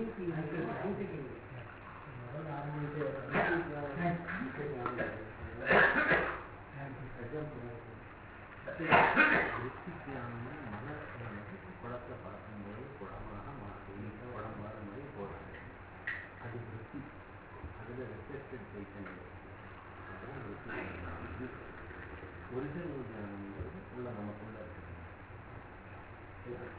குளத்துல பார்க்கும்போது குளமாக மாறி குளம் மாற மாதிரி போறாங்க அது விருத்தி அதுல ரெஃப்ளெக்டட் சைத்தன்யம் அதான் விருத்தி ஒரிஜினல் ஞானம்ங்கிறது உள்ள நமக்குள்ள இருக்கு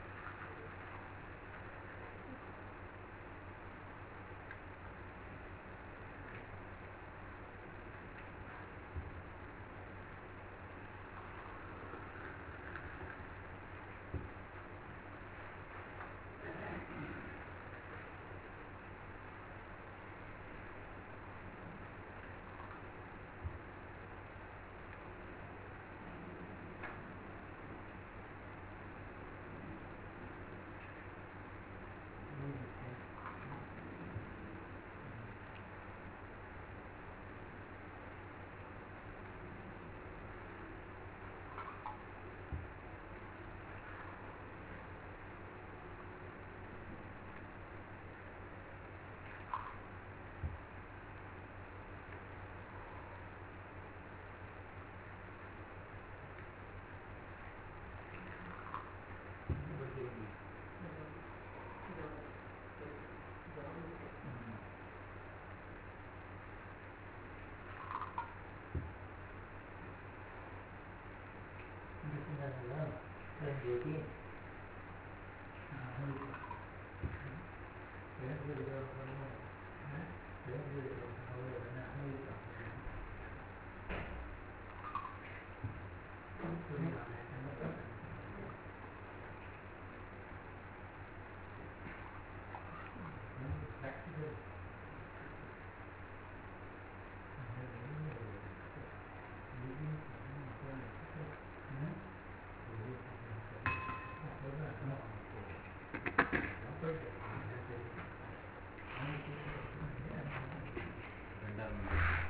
ரெண்டாவது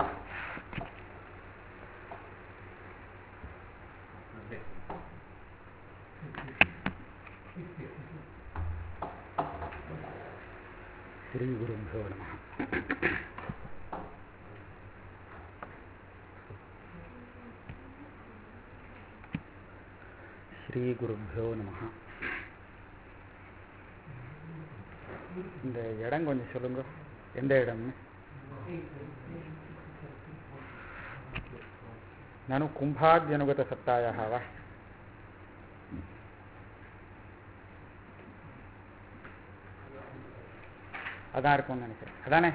ஓகே श्रीगुरुभ्यो नमः ஸ்ரீகுருப்போ நம இந்த இடம் கொஞ்சம் சொல்லுங்க எந்த இடம்னு ನಾನು ಕುಂಭಾದ್ಯನುಗತ ಸತ್ತಾಯಃ ವಾ அதான் இருக்கும்னு நினைக்கிறேன் அதானே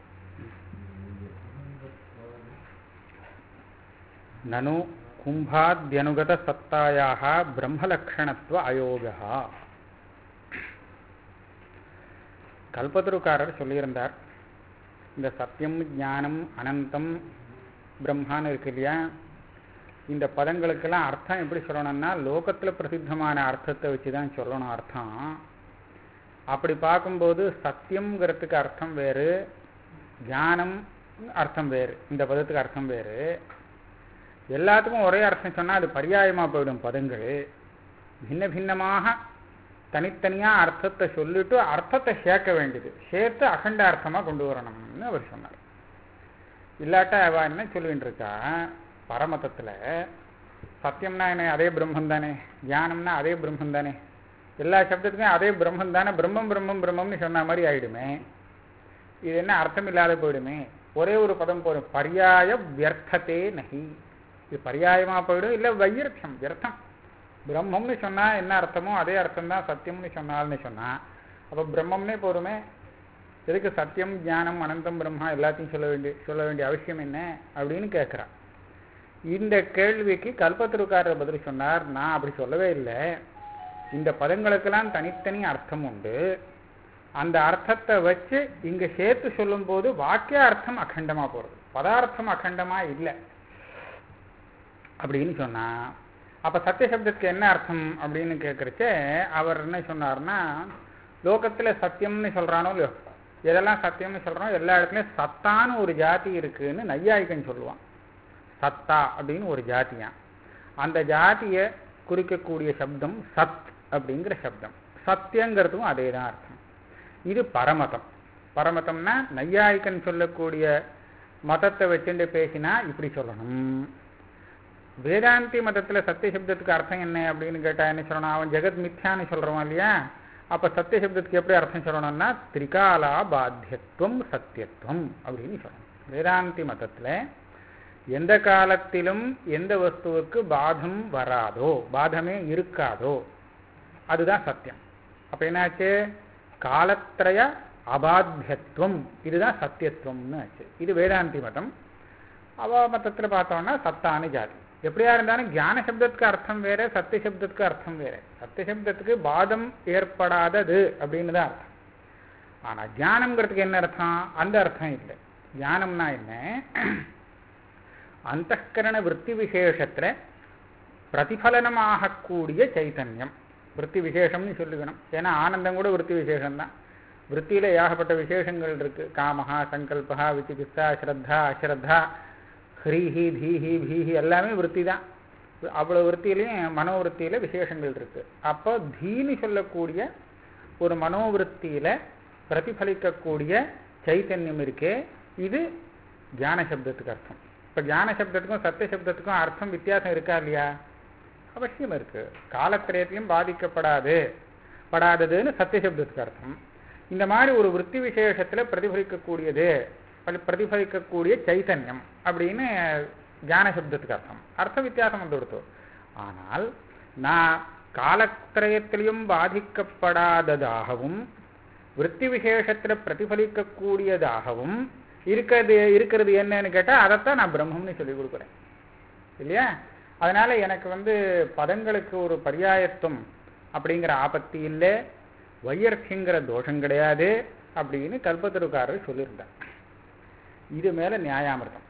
நனு கும்பாத்யனுகத சத்தாயாக பிரம்மலக்ஷணத்துவ அயோகா கல்பத்ருக்காரர் சொல்லியிருந்தார் இந்த சத்தியம் ஞானம் அனந்தம் பிரம்மான்னு இருக்கு இல்லையா இந்த பதங்களுக்கெல்லாம் அர்த்தம் எப்படி சொல்லணும்னா லோகத்தில் பிரசித்தமான அர்த்தத்தை வச்சு தான் சொல்லணும் அர்த்தம் அப்படி பார்க்கும்போது சத்தியம்ங்கிறதுக்கு அர்த்தம் வேறு ஞானம் அர்த்தம் வேறு இந்த பதத்துக்கு அர்த்தம் வேறு எல்லாத்துக்கும் ஒரே அர்த்தம் சொன்னால் அது பரியாயமாக போயிடும் பதங்கள் பின்ன பின்னமாக தனித்தனியாக அர்த்தத்தை சொல்லிட்டு அர்த்தத்தை சேர்க்க வேண்டியது சேர்த்து அகண்ட அர்த்தமாக கொண்டு வரணும்னு அவர் சொன்னார் இல்லாட்டா அவ என்ன சொல்லிட்டு இருக்கா பரமதத்தில் சத்தியம்னா என்ன அதே பிரம்மம் தானே ஞானம்னா அதே பிரம்மம் தானே எல்லா சப்தத்துக்கும் அதே பிரம்மம் தானே பிரம்மம் பிரம்மம் பிரம்மம்னு சொன்ன மாதிரி ஆயிடுமே இது என்ன அர்த்தம் இல்லாத போயிடுமே ஒரே ஒரு பதம் போதும் பரியாய வியர்த்தத்தே நகி இது பரியாயமாக போயிடும் இல்லை வையர்த்தம் வியர்த்தம் பிரம்மம்னு சொன்னால் என்ன அர்த்தமோ அதே அர்த்தம் தான் சத்தியம்னு சொன்னால்னு சொன்னால் அப்போ பிரம்மம்னே போதுமே எதுக்கு சத்தியம் ஞானம் அனந்தம் பிரம்மா எல்லாத்தையும் சொல்ல வேண்டிய சொல்ல வேண்டிய அவசியம் என்ன அப்படின்னு கேட்குறான் இந்த கேள்விக்கு கல்பத்திருக்காரர் பதில் சொன்னார் நான் அப்படி சொல்லவே இல்லை இந்த பதங்களுக்கெல்லாம் தனித்தனி அர்த்தம் உண்டு அந்த அர்த்தத்தை வச்சு இங்க சேர்த்து சொல்லும்போது வாக்கிய அர்த்தம் அகண்டமா போறது பதார்த்தம் அகண்டமா இல்லை அப்படின்னு சொன்னா அப்ப சத்திய சப்தத்துக்கு என்ன அர்த்தம் அப்படின்னு கேட்கறச்சே அவர் என்ன சொன்னார்னா லோகத்துல சத்தியம்னு சொல்றானோ இல்லையோ எதெல்லாம் சத்தியம்னு சொல்றோம் எல்லா இடத்துலயும் சத்தான்னு ஒரு ஜாதி இருக்குன்னு நையாயிகன் சொல்லுவான் சத்தா அப்படின்னு ஒரு ஜாதியான் அந்த ஜாதியை குறிக்கக்கூடிய சப்தம் சத் அப்படிங்கிற சப்தம் சத்தியங்கிறதுக்கும் அதே தான் அர்த்தம் இது பரமதம் பரமதம்னா நையாயிக்கன் சொல்லக்கூடிய மதத்தை வச்சுட்டு பேசினா இப்படி சொல்லணும் வேதாந்தி மதத்துல சத்திய சப்தத்துக்கு அர்த்தம் என்ன அப்படின்னு கேட்டா என்ன சொல்லணும் அவன் ஜெகத் மித்யான்னு சொல்றான் இல்லையா அப்ப சத்திய சப்தத்துக்கு எப்படி அர்த்தம் சொல்லணும்னா திரிகாலா பாத்தியத்துவம் சத்தியத்துவம் அப்படின்னு சொல்லணும் வேதாந்தி மதத்துல எந்த காலத்திலும் எந்த வஸ்துவுக்கு பாதம் வராதோ பாதமே இருக்காதோ அதுதான் சத்தியம் அப்ப என்னாச்சு காலத்திரய அபாத்தியத்துவம் இதுதான் சத்தியத்துவம்னு ஆச்சு இது வேதாந்தி மதம் அவ மதத்துல பார்த்தோம்னா சத்தானு ஜாதி எப்படியா இருந்தாலும் ஞான சப்தத்துக்கு அர்த்தம் வேற சத்திய சப்தத்துக்கு அர்த்தம் வேற சத்திய சப்தத்துக்கு பாதம் ஏற்படாதது அப்படின்னு தான் அர்த்தம் ஆனா ஞானம்ங்கிறதுக்கு என்ன அர்த்தம் அந்த அர்த்தம் இல்லை ஞானம்னா என்ன அந்தகரண விற்பி விசேஷத்துல பிரதிபலனமாகக்கூடிய சைத்தன்யம் விற்பி விசேஷம்னு சொல்லிக்கணும் ஏன்னா ஆனந்தம் கூட விற்பி விசேஷம்தான் விற்த்தியில ஏகப்பட்ட விசேஷங்கள் இருக்கு காமஹா சங்கல்பா விசிகித்சா ஸ்ரத்தா அஸ்ரத்தா ஹ்ரீஹி தீஹி பீஹி எல்லாமே விற்பி தான் அவ்வளோ விற்த்தியிலையும் மனோவிற்த்தியில விசேஷங்கள் இருக்கு அப்போ தீனி சொல்லக்கூடிய ஒரு மனோவிற்த்தியில பிரதிபலிக்கக்கூடிய சைத்தன்யம் இருக்கே இது ஞான சப்தத்துக்கு அர்த்தம் இப்போ ஞான சப்தத்துக்கும் சத்திய சப்தத்துக்கும் அர்த்தம் வித்தியாசம் இருக்கா இல்லையா அவசியம் இருக்கு காலத்திரயத்திலையும் பாதிக்கப்படாது படாததுன்னு சத்திய சப்தத்துக்கு அர்த்தம் இந்த மாதிரி ஒரு விற்பி விசேஷத்துல பிரதிபலிக்கக்கூடியது அப்படி பிரதிபலிக்கக்கூடிய சைத்தன்யம் அப்படின்னு ஞான சப்தத்துக்கு அர்த்தம் அர்த்த வித்தியாசம் வந்து கொடுத்தோம் ஆனால் நான் காலத்திரயத்திலையும் பாதிக்கப்படாததாகவும் விற்பி விசேஷத்துல பிரதிபலிக்கக்கூடியதாகவும் இருக்கிறது இருக்கிறது என்னன்னு கேட்டா அதைத்தான் நான் பிரம்மம்னு சொல்லி கொடுக்குறேன் இல்லையா அதனால எனக்கு வந்து பதங்களுக்கு ஒரு பரியாயத்துவம் அப்படிங்கிற ஆபத்தி இல்லை வையர்த்திங்கிற தோஷம் கிடையாது அப்படின்னு கல்பத்தருக்காரர் சொல்லியிருந்தார் இது மேல நியாயாமிர்தம்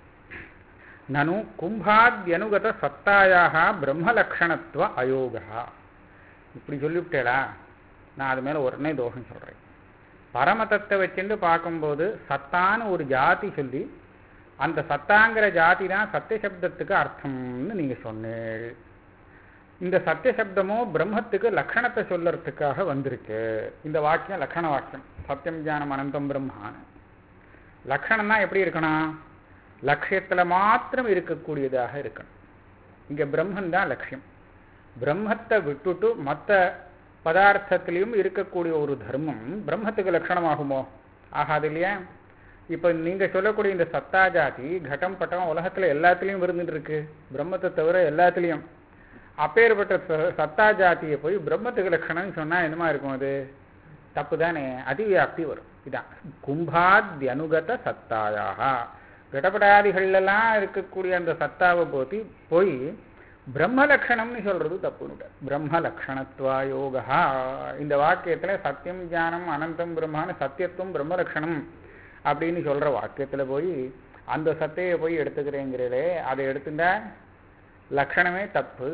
நனு கும்பாத்யனுகத சத்தாயாக பிரம்மலக்ஷணத்துவ அயோகா இப்படி சொல்லிவிட்டேடா நான் அது மேல உடனே தோஷம் சொல்றேன் பரமதத்தை வச்சுட்டு பார்க்கும்போது சத்தான்னு ஒரு ஜாதி சொல்லி அந்த சத்தாங்கிற ஜாதி தான் சத்திய சப்தத்துக்கு அர்த்தம்னு நீங்க சொன்னீள் இந்த சத்திய சப்தமோ பிரம்மத்துக்கு லக்ஷணத்தை சொல்லறதுக்காக வந்திருக்கு இந்த வாக்கியம் லக்ஷண வாக்கியம் சத்தியம் ஞானம் அனந்தம் பிரம்மான்னு லக்ஷணம்னா எப்படி இருக்கணும் லட்சியத்துல மாத்திரம் இருக்கக்கூடியதாக இருக்கணும் இங்க பிரம்மன் தான் லட்சியம் பிரம்மத்தை விட்டுட்டு மற்ற பதார்த்தத்திலையும் இருக்கக்கூடிய ஒரு தர்மம் பிரம்மத்துக்கு லட்சணமாகுமோ ஆகாது இல்லையா இப்போ நீங்க சொல்லக்கூடிய இந்த சத்தா ஜாதி கட்டம் பட்டம் உலகத்துல எல்லாத்துலயும் இருந்துட்டு இருக்கு பிரம்மத்தை தவிர எல்லாத்துலயும் அப்பேற்பட்ட ச- சத்தா ஜாதியை போய் பிரம்மத்துக்கு லட்சணம்னு சொன்னா என்னமா இருக்கும் அது தப்பு தானே அதிவியாப்தி வரும் இதான் கும்பாத்யனுகத சத்தாயாக கடப்படாதிகள்லாம் இருக்கக்கூடிய அந்த சத்தாவை போத்தி போய் பிரம்மலக்ஷணம்னு சொல்றது தப்புன்னு பிரம்மலக்ஷணத்வா யோகா இந்த வாக்கியத்துல சத்தியம் ஞானம் அனந்தம் பிரம்மான்னு சத்தியத்துவம் பிரம்மலக்ஷணம் அப்படின்னு சொல்ற வாக்கியத்துல போய் அந்த சத்தையை போய் எடுத்துக்கிறேங்கிறதே அதை எடுத்துட்டா லக்ஷணமே தப்பு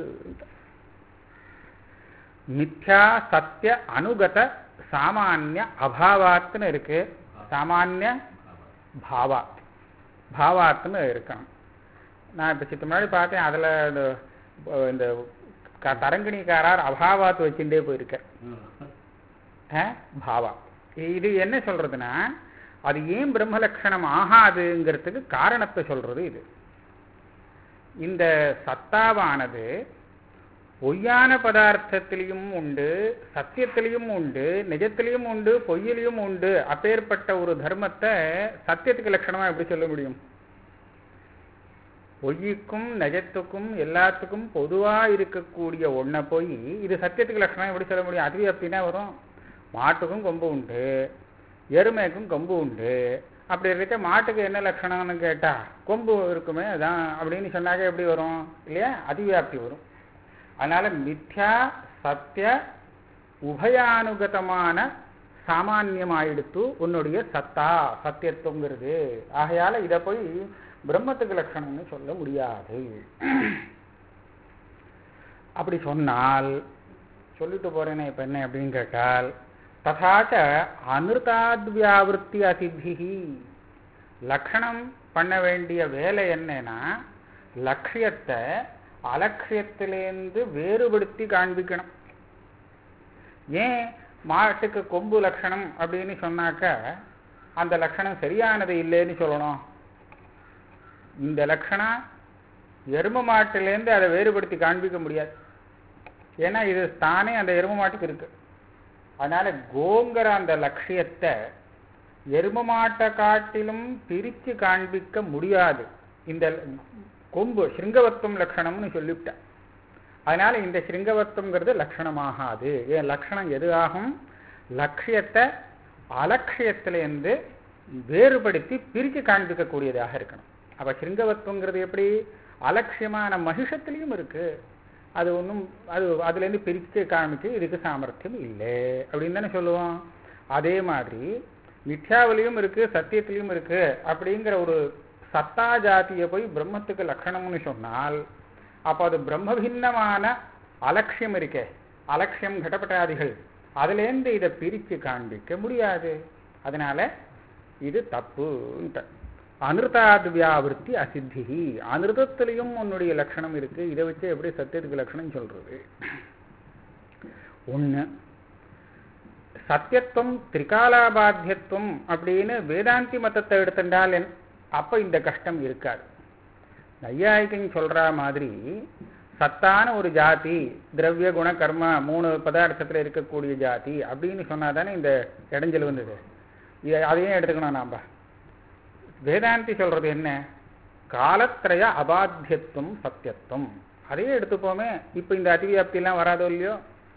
மித்யா சத்திய அனுகத சாமானிய அபாவாத்துன்னு இருக்கு சாமானிய பாவாத் பாவாத்துன்னு இருக்கணும் நான் இப்போ சித்த முன்னாடி பார்த்தேன் அதில் இந்த இந்த க- தரங்கிணிக்காரார் அபாவாத்து வச்சுட்டே போயிருக்கார் ஆ? பாவா இது என்ன சொல்றதுன்னா அது ஏன் பிரம்மலட்சணம் ஆகாதுங்கிறதுக்கு காரணத்தை சொல்றது இது இந்த சத்தாவானது பொய்யான பதார்த்தத்திலையும் உண்டு சத்தியத்திலையும் உண்டு நிஜத்திலையும் உண்டு பொய்யிலையும் உண்டு அப்பேற்பட்ட ஒரு தர்மத்தை சத்தியத்துக்கு லட்சணமா எப்படி சொல்ல முடியும் பொய்யுக்கும் நிஜத்துக்கும் எல்லாத்துக்கும் பொதுவா இருக்கக்கூடிய ஒன்றை போய் இது சத்தியத்துக்கு லட்சணம் எப்படி சொல்ல முடியும் அதுவே அப்படின்னா வரும் மாட்டுக்கும் கொம்பு உண்டு எருமைக்கும் கொம்பு உண்டு அப்படி இருக்க மாட்டுக்கு என்ன லட்சணம்னு கேட்டா கொம்பு இருக்குமே அதான் அப்படின்னு சொன்னாக்க எப்படி வரும் இல்லையா அதிவியாப்தி வரும் அதனால மித்யா சத்திய உபயானுகதமான சாமானியமாயிடுத்து உன்னுடைய சத்தா சத்தியத்துவங்கிறது ஆகையால இதை போய் பிரம்மத்துக்கு லட்சணம்னு சொல்ல முடியாது அப்படி சொன்னால் சொல்லிட்டு போறேனே இப்ப என்ன அப்படின்னு கேட்டால் ததாச்ச அனிருதாத்வியாவிருத்தி அசித்தி லக்ஷணம் பண்ண வேண்டிய வேலை என்னன்னா லட்சியத்தை அலட்சியத்திலேருந்து வேறுபடுத்தி காண்பிக்கணும் ஏன் மாட்டுக்கு கொம்பு லட்சணம் அப்படின்னு சொன்னாக்க அந்த லட்சணம் சரியானது இல்லைன்னு சொல்லணும் இந்த லட்சணம் எரும மாட்டிலேருந்து அதை வேறுபடுத்தி காண்பிக்க முடியாது ஏன்னா இது தானே அந்த எரும மாட்டுக்கு இருக்கு அதனால கோங்கிற அந்த லட்சியத்தை எரும மாட்டை காட்டிலும் பிரித்து காண்பிக்க முடியாது இந்த கொம்பு சிருங்கவத்துவம் லட்சணம்னு சொல்லிவிட்டேன் அதனால இந்த சிருங்கவத்துவங்கிறது லட்சணமாகாது ஏன் லட்சணம் எது ஆகும் லட்சியத்தை அலட்சியத்திலேருந்து வேறுபடுத்தி பிரித்து காண்பிக்கக்கூடியதாக இருக்கணும் அப்போ சிருங்கவத்துவங்கிறது எப்படி அலட்சியமான மகிஷத்துலேயும் இருக்கு அது ஒன்றும் அது அதுலேருந்து பிரித்து காமிச்சு இதுக்கு சாமர்த்தியம் இல்லை அப்படின்னு தானே சொல்லுவோம் அதே மாதிரி மித்யாவிலையும் இருக்கு சத்தியத்திலையும் இருக்கு அப்படிங்கிற ஒரு சத்தா ஜாத்தியை போய் பிரம்மத்துக்கு லட்சணம்னு சொன்னால் அப்போ அது பிரம்மபின்னமான அலட்சியம் இருக்கே அலட்சியம் கடப்பட்டாதிகள் அதுலேருந்து இதை பிரித்து காண்பிக்க முடியாது அதனால இது தப்புன்ட்ட அனிருத்தாத் வியாவிருத்தி அசித்தி அனிருதத்திலையும் உன்னுடைய லட்சணம் இருக்கு இதை வச்சு எப்படி சத்தியத்துக்கு லட்சணம் சொல்றது ஒன்று சத்தியத்துவம் திரிகாலாபாத்தியத்துவம் அப்படின்னு வேதாந்தி மதத்தை எடுத்துட்டால் என் அப்போ இந்த கஷ்டம் இருக்காது நையாயிக்கன் சொல்ற மாதிரி சத்தான ஒரு ஜாதி திரவிய குண கர்ம மூணு பதார்த்தத்தில் இருக்கக்கூடிய ஜாதி அப்படின்னு சொன்னா தானே இந்த இடைஞ்சல் வந்தது இதை அதையும் எடுத்துக்கணும் நாம் வேதாந்தி சொல்றது என்ன காலத்திரய அபாத்தியத்துவம் சத்தியத்துவம் அதையே எடுத்துப்போமே இப்போ இந்த அதிவியாப்தியெல்லாம் வராதோ இல்லையோ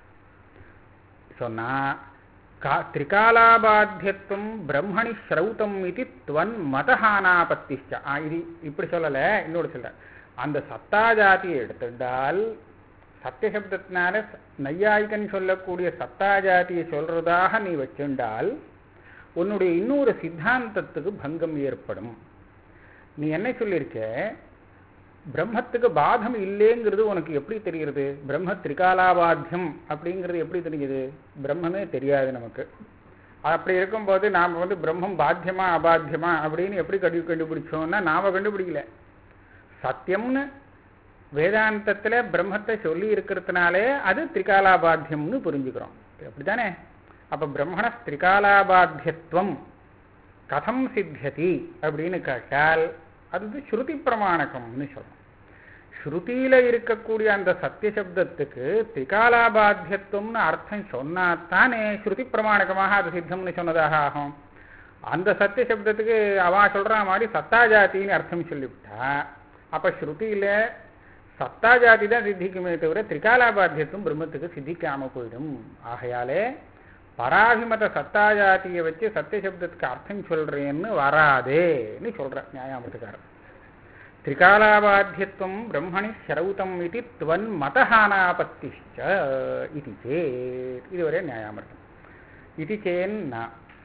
சொன்னா கா திரிகாலாபாத்தியத்துவம் பிரம்மணி ஸ்ரௌதம் இது துவன் மதஹானாபத்திஷ்ட இது இப்படி சொல்லலை இன்னொரு சொல்ல அந்த சத்தா ஜாதியை எடுத்துட்டால் சத்தியசப்தத்தினால நையாயிகன் சொல்லக்கூடிய சத்தா ஜாதியை சொல்றதாக நீ வச்சுண்டால் உன்னுடைய இன்னொரு சித்தாந்தத்துக்கு பங்கம் ஏற்படும் நீ என்ன சொல்லியிருக்க பிரம்மத்துக்கு பாதம் இல்லைங்கிறது உனக்கு எப்படி தெரிகிறது பிரம்ம திரிகாலாபாத்தியம் அப்படிங்கிறது எப்படி தெரியுது பிரம்மமே தெரியாது நமக்கு அப்படி இருக்கும்போது நாம் வந்து பிரம்மம் பாத்தியமா அபாத்தியமா அப்படின்னு எப்படி கண்டு கண்டுபிடிச்சோம்னா நாம கண்டுபிடிக்கல சத்தியம்னு வேதாந்தத்தில் பிரம்மத்தை சொல்லி இருக்கிறதுனாலே அது திரிகாலாபாத்தியம்னு புரிஞ்சுக்கிறோம் அப்படித்தானே அப்போ பிரம்மண திரிகாலாபாத்தியத்துவம் கதம் சித்தியதி அப்படின்னு கேட்டால் அது ஸ்ருதி பிரமாணகம்னு சொல்லணும் ஸ்ருதியில இருக்கக்கூடிய அந்த சத்திய சப்தத்துக்கு திரிகாலாபாத்தியத்துவம்னு அர்த்தம் சொன்னாத்தானே ஸ்ருதி பிரமாணகமாக அது சித்தம்னு சொன்னதாக ஆகும் அந்த சத்திய சப்தத்துக்கு அவா சொல்ற மாதிரி சத்தா ஜாத்தின்னு அர்த்தம் சொல்லிவிட்டா அப்ப ஸ்ருதியில சத்தா ஜாதி தான் சித்திக்குமே தவிர திரிகாலாபாத்தியத்துவம் பிரம்மத்துக்கு சித்திக்காம போயிடும் ஆகையாலே பராபிமத சத்தா ஜாத்தியை வச்சு சத்திய சப்தத்துக்கு அர்த்தம் சொல்றேன்னு வராதேன்னு சொல்ற நியாயாமத்துக்காரர் திரிகாலாபாத்தியத்துவம் பிரம்மணி ஸ்ரௌதம் இது துவன் மதஹானாபத்திஷ்ட இது சேத் இதுவரை நியாயாமர்த்தம் இது சேன்னா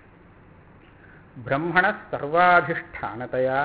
பிரம்மண சர்வாதிஷ்டானதையா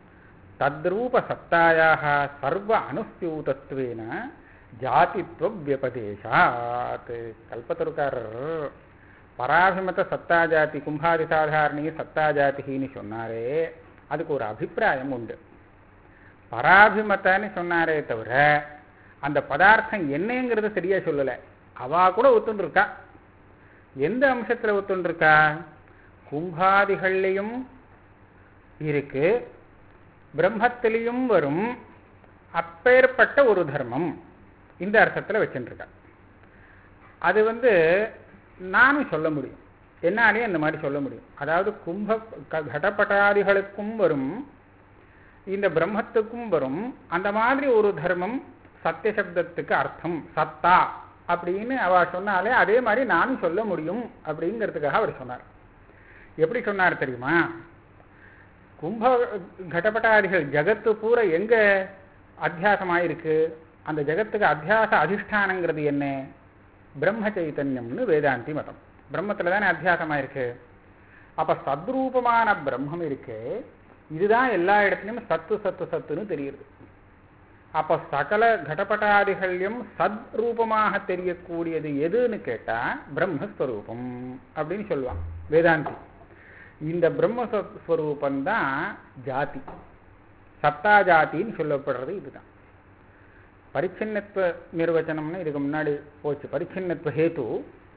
தத்ரூபசத்தாயாக சர்வ அனுஸ்யூதத்வேன ஜாதித்வ வியபதேசாத் கல்பத்தருக்காரர் பராபிமத சத்தா ஜாதி கும்பாதி சாதாரணி சத்தா ஜாதின்னு சொன்னாரே அதுக்கு ஒரு அபிப்பிராயம் உண்டு பராபிமத்தன்னு சொன்னாரே தவிர அந்த பதார்த்தம் என்னங்கிறத சரியா சொல்லலை அவா கூட ஒத்துண்டிருக்கா எந்த அம்சத்தில் ஒத்துண்டிருக்கா கும்பாதிகள்லையும் இருக்கு பிரம்மத்திலையும் வரும் அப்பேற்பட்ட ஒரு தர்மம் இந்த அர்த்தத்தில் வச்சுருக்கா அது வந்து நானும் சொல்ல முடியும் என்னாலே அந்த மாதிரி சொல்ல முடியும் அதாவது கும்ப கடப்பட்டாதிகளுக்கும் வரும் இந்த பிரம்மத்துக்கும் வரும் அந்த மாதிரி ஒரு தர்மம் சத்திய சப்தத்துக்கு அர்த்தம் சத்தா அப்படின்னு அவ சொன்னாலே அதே மாதிரி நானும் சொல்ல முடியும் அப்படிங்கிறதுக்காக அவர் சொன்னார் எப்படி சொன்னார் தெரியுமா கும்ப கடப்பட்டாதிகள் ஜகத்து பூரா எங்க அத்தியாசமாயிருக்கு அந்த ஜகத்துக்கு அத்தியாச அதிஷ்டானங்கிறது என்ன பிரம்ம சைத்தன்யம்னு வேதாந்தி மதம் பிரம்மத்தில் தானே அத்தியாசமாயிருக்கு அப்ப சத்ரூபமான பிரம்மம் இருக்கு இதுதான் எல்லா இடத்துலையும் சத்து சத்து சத்துன்னு தெரியுது அப்ப சகல கடப்பட்டாதிகளையும் சத் ரூபமாக தெரியக்கூடியது எதுன்னு கேட்டா பிரம்மஸ்வரூபம் அப்படின்னு சொல்லுவான் வேதாந்தி இந்த பிரம்மஸ்வரூபம் தான் ஜாதி சத்தா ஜாத்தின்னு சொல்லப்படுறது இதுதான் பரிச்சின்னத்துவ நிர்வச்சனம்னு இதுக்கு முன்னாடி போச்சு பரிச்சின்னத்துவ ஹேத்து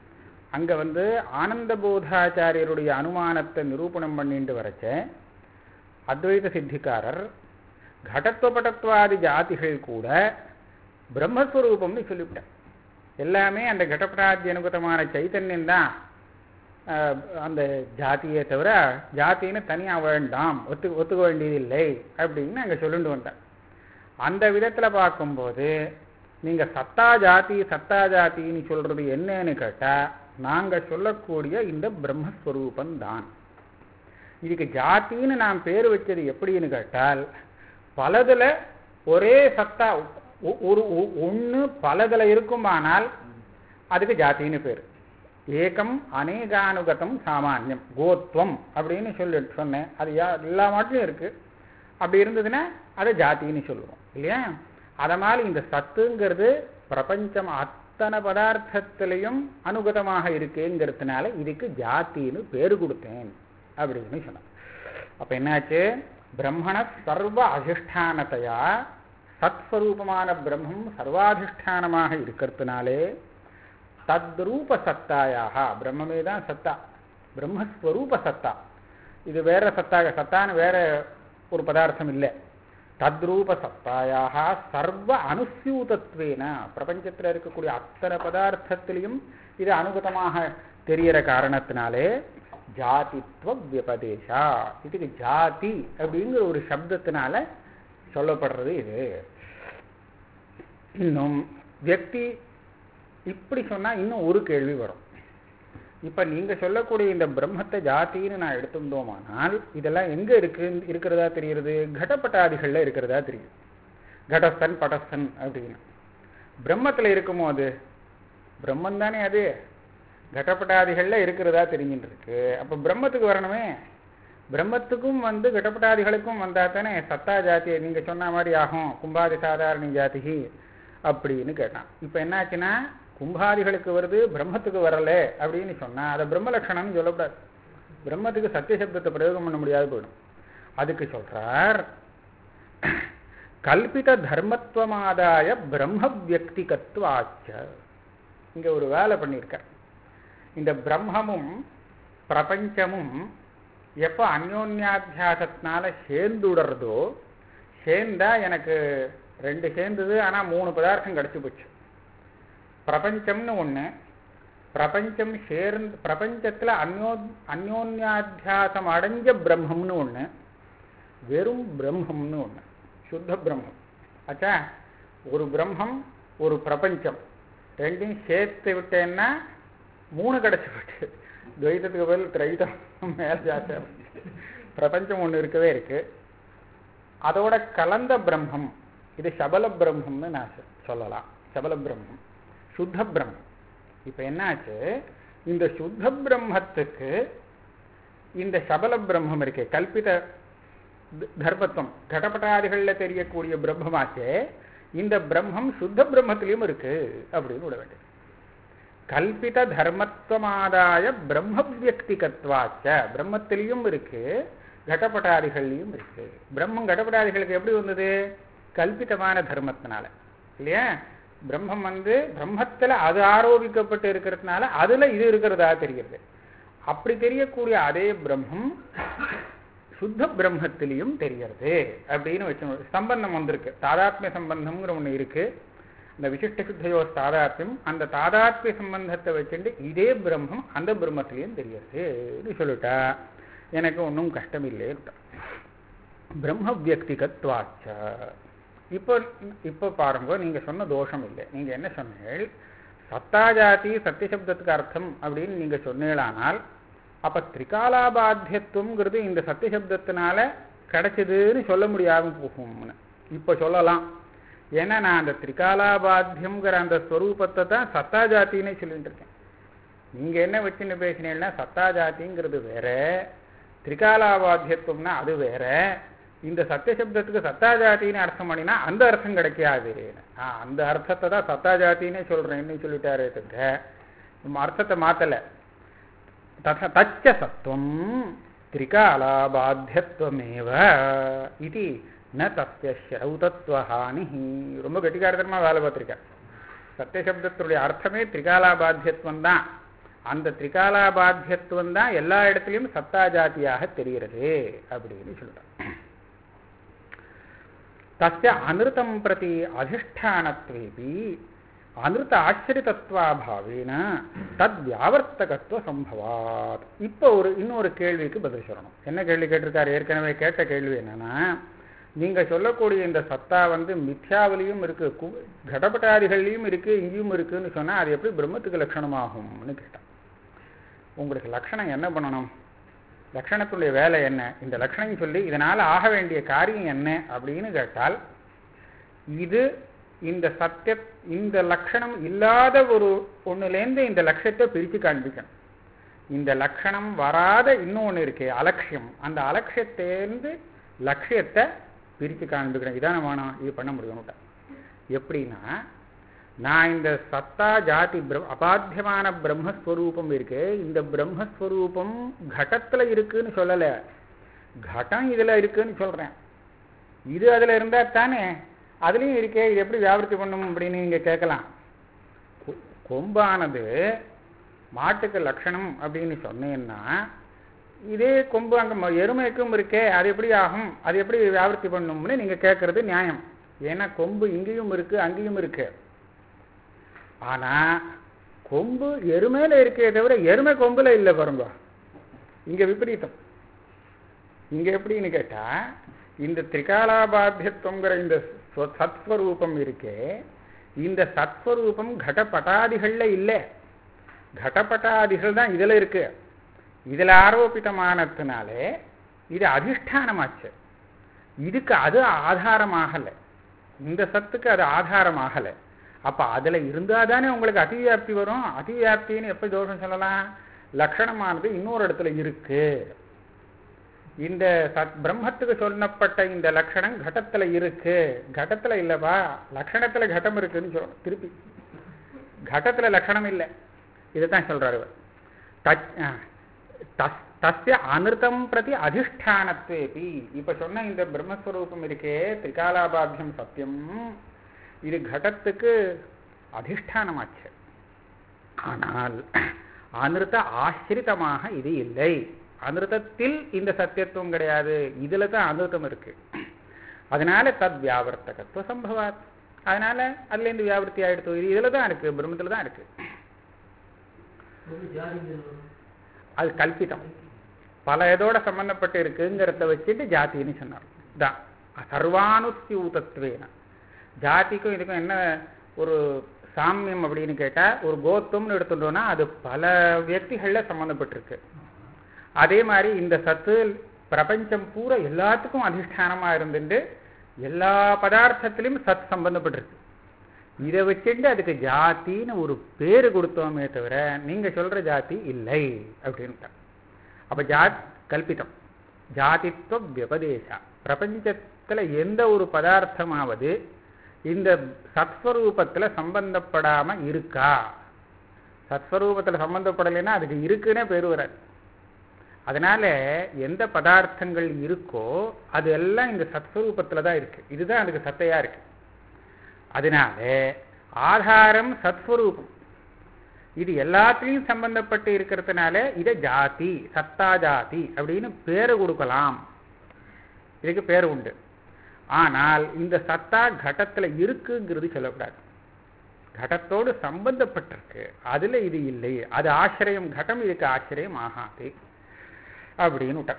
அங்க வந்து ஆனந்த போதாச்சாரியருடைய அனுமானத்தை நிரூபணம் பண்ணிட்டு வரச்ச அத்வைத சித்திக்காரர் கடத்துவபடத்வாதி ஜாதிகள் கூட பிரம்மஸ்வரூபம்னு சொல்லிவிட்டார் எல்லாமே அந்த கடப்படாதி அனுகதமான சைத்தன்யம் தான் அந்த ஜாதியை தவிர ஜாத்தின்னு தனியாக வேண்டாம் ஒத்து ஒத்துக்க வேண்டியதில்லை அப்படின்னு அங்கே சொல்லிட்டு வந்தார் அந்த விதத்தில் பார்க்கும்போது நீங்கள் சத்தா ஜாதி சத்தா ஜாத்தின்னு சொல்கிறது என்னன்னு கேட்டால் நாங்கள் சொல்லக்கூடிய இந்த பிரம்மஸ்வரூபந்தான் இதுக்கு ஜாத்தின்னு நாம் பேர் வச்சது எப்படின்னு கேட்டால் பலதில் ஒரே சத்தா ஒரு ஒன்று பலதில் இருக்குமானால் அதுக்கு ஜாத்தின்னு பேர் ஏகம் அநேகானுகதம் சாமானியம் கோத்வம் அப்படின்னு சொல்லி சொன்னேன் அது எல்லா மாட்டிலும் இருக்கு அப்படி இருந்ததுன்னா அதை ஜாத்தின்னு சொல்லுவோம் இல்லையா அதனால் இந்த சத்துங்கிறது பிரபஞ்சம் அத்தனை பதார்த்தத்திலையும் அனுகதமாக இருக்குங்கிறதுனால இதுக்கு ஜாத்தின்னு பேர் கொடுத்தேன் அப்படின்னு சொன்னான் அப்ப என்னாச்சு பிரம்மண சர்வ அதிஷ்டானத்தையா சத்ஸ்வரூபமான பிரம்மம் சர்வாதிஷ்டானமாக இருக்கிறதுனாலே தத்ரூப சத்தாயாக பிரம்மமே தான் சத்தா பிரம்மஸ்வரூப சத்தா இது வேற சத்தாக சத்தான்னு வேற ஒரு பதார்த்தம் இல்லை தத்ரூப சத்தாயாக சர்வ அனுசியூதத்வேன பிரபஞ்சத்தில் இருக்கக்கூடிய அத்தனை பதார்த்தத்திலையும் இது அனுகதமாக தெரிகிற காரணத்தினாலே ஜாதித்வ வியபதேசா இதுக்கு ஜாதி அப்படிங்கிற ஒரு சப்தத்தினால சொல்லப்படுறது இது இன்னும் வியக்தி இப்படி சொன்னால் இன்னும் ஒரு கேள்வி வரும் இப்போ நீங்கள் சொல்லக்கூடிய இந்த பிரம்மத்தை ஜாத்தின்னு நான் எடுத்திருந்தோமானால் இதெல்லாம் எங்கே இருக்கு இருக்கிறதா தெரிகிறது கடப்பட்டாதிகளில் இருக்கிறதா தெரியும் கடஸ்தன் படஸ்தன் அப்படின்னு பிரம்மத்தில் இருக்குமோ அது பிரம்மன் தானே அது கடப்பட்டாதிகளில் இருக்கிறதா தெரிஞ்சுட்டு இருக்கு அப்போ பிரம்மத்துக்கு வரணுமே பிரம்மத்துக்கும் வந்து கடப்பட்டாதிகளுக்கும் வந்தால் தானே சத்தா ஜாத்தியை நீங்கள் சொன்ன மாதிரி ஆகும் கும்பாதி சாதாரண ஜாதிகி அப்படின்னு கேட்டான் இப்போ என்னாச்சுன்னா கும்பாதிகளுக்கு வருது பிரம்மத்துக்கு வரல அப்படின்னு சொன்னால் அதை பிரம்ம லட்சணம்னு சொல்லக்கூடாது பிரம்மத்துக்கு சத்திய சப்தத்தை பிரயோகம் பண்ண முடியாது போயிடும் அதுக்கு சொல்றார் கல்பித தர்மத்துவமாதாய பிரம்ம வியக்திகத்துவாச்ச இங்க ஒரு வேலை பண்ணியிருக்கார் இந்த பிரம்மமும் பிரபஞ்சமும் எப்போ அந்யோன்யாத்தியாசத்தினால சேர்ந்துடுறதோ சேர்ந்தா எனக்கு ரெண்டு சேர்ந்தது ஆனால் மூணு பதார்த்தம் கிடச்சி போச்சு பிரபஞ்சம்னு ஒன்று பிரபஞ்சம் சேர்ந்து பிரபஞ்சத்தில் அந்யோ அந்யோன்யாத்தியாசம் அடைஞ்ச பிரம்மம்னு ஒன்று வெறும் பிரம்மம்னு ஒன்று சுத்த பிரம்மம் ஆச்சா ஒரு பிரம்மம் ஒரு பிரபஞ்சம் ரெண்டையும் சேர்த்து விட்டேன்னா மூணு கிடச்சி போட்டு துவைத்தத்துக்கு பதில் திரைத்தம் மேலே ஜாஸ்தியாக பிரபஞ்சம் ஒன்று இருக்கவே இருக்கு அதோட கலந்த பிரம்மம் இது சபல பிரம்மம்னு நான் சொல்லலாம் சபல பிரம்மம் சுத்த பிரம்மம் இப்போ என்னாச்சு இந்த சுத்த பிரம்மத்துக்கு இந்த சபல பிரம்மம் இருக்கு கல்பித தர்மத்துவம் கடப்பட்டாதிகளில் தெரியக்கூடிய பிரம்மமாச்சே இந்த பிரம்மம் சுத்த பிரம்மத்திலையும் இருக்கு அப்படின்னு விட வேண்டியது கல்பித தர்மத்துவமாதாய பிரம்ம வியக்திகத்வாச்ச பிரம்மத்திலையும் இருக்கு கடப்பட்டாதிகள்லையும் இருக்கு பிரம்மம் கடப்பட்டாதிகளுக்கு எப்படி வந்தது கல்பிதமான தர்மத்தினால இல்லையா பிரம்மம் வந்து பிரம்மத்தில் அது ஆரோபிக்கப்பட்டு இருக்கிறதுனால அதில் இது இருக்கிறதா தெரிகிறது அப்படி தெரியக்கூடிய அதே பிரம்மம் சுத்த பிரம்மத்திலையும் தெரியறது அப்படின்னு வச்சு சம்பந்தம் வந்திருக்கு தாதாத்மிய சம்பந்தம்ங்கிற ஒன்று இருக்கு இந்த விசிஷ்ட சுத்தையோ தாதாத்மியம் அந்த தாதாத்மிய சம்பந்தத்தை வச்சுட்டு இதே பிரம்மம் அந்த பிரம்மத்திலையும் தெரியறது சொல்லிட்டா எனக்கு ஒன்றும் கஷ்டம் இல்லை பிரம்ம வியக்திகத்வாச்ச இப்போ இப்போ பாருங்க நீங்க சொன்ன தோஷம் இல்லை நீங்க என்ன சொன்னீர்கள் சத்தாஜாதி சத்தியசப்தத்துக்கு அர்த்தம் அப்படின்னு நீங்க சொன்னீங்களானால் அப்ப திரிகாலாபாத்தியத்துவங்கிறது இந்த சத்தியசப்தத்தினால கிடைச்சதுன்னு சொல்ல முடியாம போகும்னு இப்போ சொல்லலாம் ஏன்னா நான் அந்த திரிகாலாபாத்தியம்ங்கிற அந்த ஸ்வரூபத்தை தான் சத்தா ஜாத்தின்னே சொல்லிட்டு இருக்கேன் நீங்க என்ன வச்சுன்னு பேசினீங்கன்னா சத்தா ஜாத்திங்கிறது வேற திரிகாலாபாத்தியத்துவம்னா அது வேற இந்த சத்தியசப்தத்துக்கு சத்தா ஜாத்தின்னு அர்த்தம் பண்ணினா அந்த அர்த்தம் கிடைக்காது அந்த அர்த்தத்தை தான் சத்தா ஜாத்தின்னே சொல்றேன்னு சொல்லிட்டாரே தவிர நம்ம அர்த்தத்தை மாத்தல தத தச்ச சத்துவம் திரிகாலாபாத்தியத்துவமேவ இது ந தஸ்ய ஸ்ரௌதத்வஹானி ரொம்ப கெட்டிக்காரத்தனமா வேலை பார்த்துருக்கேன் சத்தியசப்தத்துடைய அர்த்தமே திரிகாலாபாத்தியத்துவம் தான் அந்த திரிகாலாபாத்தியத்துவம் தான் எல்லா இடத்துலையும் சத்தா ஜாத்தியாக தெரிகிறது அப்படின்னு சொல்றார் தஸ்ய அனிருத்தம் பிரதி அதிஷ்டானத்வேபி அனிருத்த ஆச்சரித்தத்வாபாவேன தத் வியாவர்த்தகத்துவ சம்பவாத் இப்போ ஒரு இன்னொரு கேள்விக்கு பதில் சொல்லணும் என்ன கேள்வி கேட்டிருக்காரு ஏற்கனவே கேட்ட கேள்வி என்னன்னா நீங்க சொல்லக்கூடிய இந்த சத்தா வந்து மித்யாவிலையும் இருக்கு கு- கடபட்டாதிகள்லையும் இருக்கு இங்கேயும் இருக்குன்னு சொன்னா அது எப்படி பிரம்மத்துக்கு லட்சணமாகும்னு கேட்டான் உங்களுக்கு லட்சணம் என்ன பண்ணணும் லட்சணத்துடைய வேலை என்ன இந்த லட்சணம் சொல்லி இதனால ஆக வேண்டிய காரியம் என்ன அப்படின்னு கேட்டால் இது இந்த சத்திய இந்த லட்சணம் இல்லாத ஒரு ஒண்ணுலேருந்து இந்த லட்சத்தை பிரித்து காண்பிக்கணும் இந்த லட்சணம் வராத இன்னொன்று இருக்கே அலட்சியம் அந்த அலட்சியத்தேர்ந்து லட்சியத்தை பிரித்து காண்பிக்கணும் இதான வேணும் இது பண்ண முடியும் எப்படின்னா நான் இந்த சத்தா ஜாதி பிர- அபாத்தியமான பிரம்மஸ்வரூபம் இருக்கு இந்த பிரம்மஸ்வரூபம் கடத்துல இருக்குன்னு சொல்லல கடம் இதுல இருக்குன்னு சொல்றேன் இது அதுல இருந்தா தானே அதுலயும் இருக்கே இது எப்படி வியாபாரத்தி பண்ணும் அப்படின்னு நீங்க கேட்கலாம் கொ- கொம்பானது மாட்டுக்கு லட்சணம் அப்படின்னு சொன்னீங்கன்னா இதே கொம்பு அங்க ம- எருமைக்கும் இருக்கே அது எப்படி ஆகும் அது எப்படி வியாபாரத்தி பண்ணும்னு நீங்க கேட்கறது நியாயம் ஏன்னா கொம்பு இங்கேயும் இருக்கு அங்கேயும் இருக்கு ஆனா கொம்பு எருமையில இருக்கே தவிர எருமை கொம்புல இல்லை பாருங்க இங்க விபரீதம் இங்க எப்படின்னு கேட்டா இந்த திரிகாலாபாத்தியத்துவங்கிற இந்த ஸ்வ- சத்ஸ்வரூபம் இருக்கே இந்த சத்ஸ்வரூபம் கடபட்டாதிகள்ல இல்லை கடபட்டாதிகள் தான் இதுல இருக்கு இதுல ஆரோபிதமானதுனாலே இது அதிஷ்டானமாச்சு இதுக்கு அது ஆதாரமாகலை இந்த சத்துக்கு அது ஆதாரமாகலை அப்ப அதுல இருந்தா தானே உங்களுக்கு அதிவியாப்தி வரும் அதிவியாப்தின்னு எப்ப தோஷம் சொல்லலாம் லட்சணமானது இன்னொரு இடத்துல இருக்கு இந்த சத் பிரம்மத்துக்கு சொல்லப்பட்ட இந்த லட்சணம் கடத்துல இருக்கு கடத்துல இல்லப்பா லட்சணத்துல கடம் இருக்குன்னு சொல்லணும் திருப்பி கடத்துல லட்சணம் இல்லை இதுதான் சொல்றாரு இவர். தச்- ஆ, தஸ்- தஸ்ய அனிருத்தம் பிரதி அதிஷ்டானத்வேபி இப்ப சொன்ன இந்த பிரம்மஸ்வரூபம் இருக்கே திரிகாலாபாத்தியம் சத்தியம் இது கடத்துக்கு அதிஷ்டானமாச்சு ஆனால் அனிருத்த ஆசிரிதமாக இது இல்லை அனிருத்தத்தில் இந்த சத்தியத்துவம் கிடையாது இதுல தான் அனிருத்தம் இருக்கு அதனால தத் வியாவர்த்தகத்துவ சம்பவாத் அதனால அதுல இருந்து வியாவர்த்தி ஆயிடுத்து இது இதுல தான் இருக்கு பிரம்மத்துல தான் இருக்கு ஒரு ஜாதிகள் வரும். அது கல்பிதம் பல இதோட சம்பந்தப்பட்டு இருக்குங்கிறத வச்சுட்டு ஜாதின்னு சொன்னார் தான் சர்வானுசியூதத்வேன ஜாதிக்கும் இதுக்கும் என்ன ஒரு சாமியம் அப்படின்னு கேட்டா ஒரு கோத்துவம்னு எடுத்துட்டோம்னா அது பல வியக்திகள்ல சம்பந்தப்பட்டிருக்கு அதே மாதிரி இந்த சத்து பிரபஞ்சம் பூரா எல்லாத்துக்கும் அதிஷ்டானமா இருந்துட்டு எல்லா பதார்த்தத்திலும் சத் சம்பந்தப்பட்டிருக்கு இதை வச்சுட்டு அதுக்கு ஜாத்தின்னு ஒரு பேரு கொடுத்தோமே தவிர நீங்க சொல்ற ஜாதி இல்லை அப்படின்ட்டு அப்ப ஜாத் கல்பிதம் ஜாதித்துவ வியபதேசா பிரபஞ்சத்துல எந்த ஒரு பதார்த்தமாவது இந்த சத்ஸ்வரூபத்துல சம்பந்தப்படாம இருக்கா சத்ஸ்வரூபத்துல சம்பந்தப்படலைன்னா அதுக்கு இருக்குன்னே பேர் வராது அதனால எந்த பதார்த்தங்கள் இருக்கோ அது எல்லாம் இந்த சத்ஸ்வரூபத்துல தான் இருக்கு இதுதான் அதுக்கு சத்தையா இருக்கு அதனால ஆதாரம் சத்ஸ்வரூபம் இது எல்லாத்துலேயும் சம்பந்தப்பட்டு இருக்கிறதுனால இதை ஜாதி சத்தா ஜாதி அப்படின்னு பேரை கொடுக்கலாம் இதுக்கு பேர் உண்டு ஆனால் இந்த சத்தா கடத்துல இருக்குங்கிறது சொல்லக்கூடாது கடத்தோடு சம்பந்தப்பட்டிருக்கு அதுல இது இல்லை அது ஆசிரியம் கடம் இதுக்கு ஆசிரியம் ஆகாது அப்படின்னு விட்டான்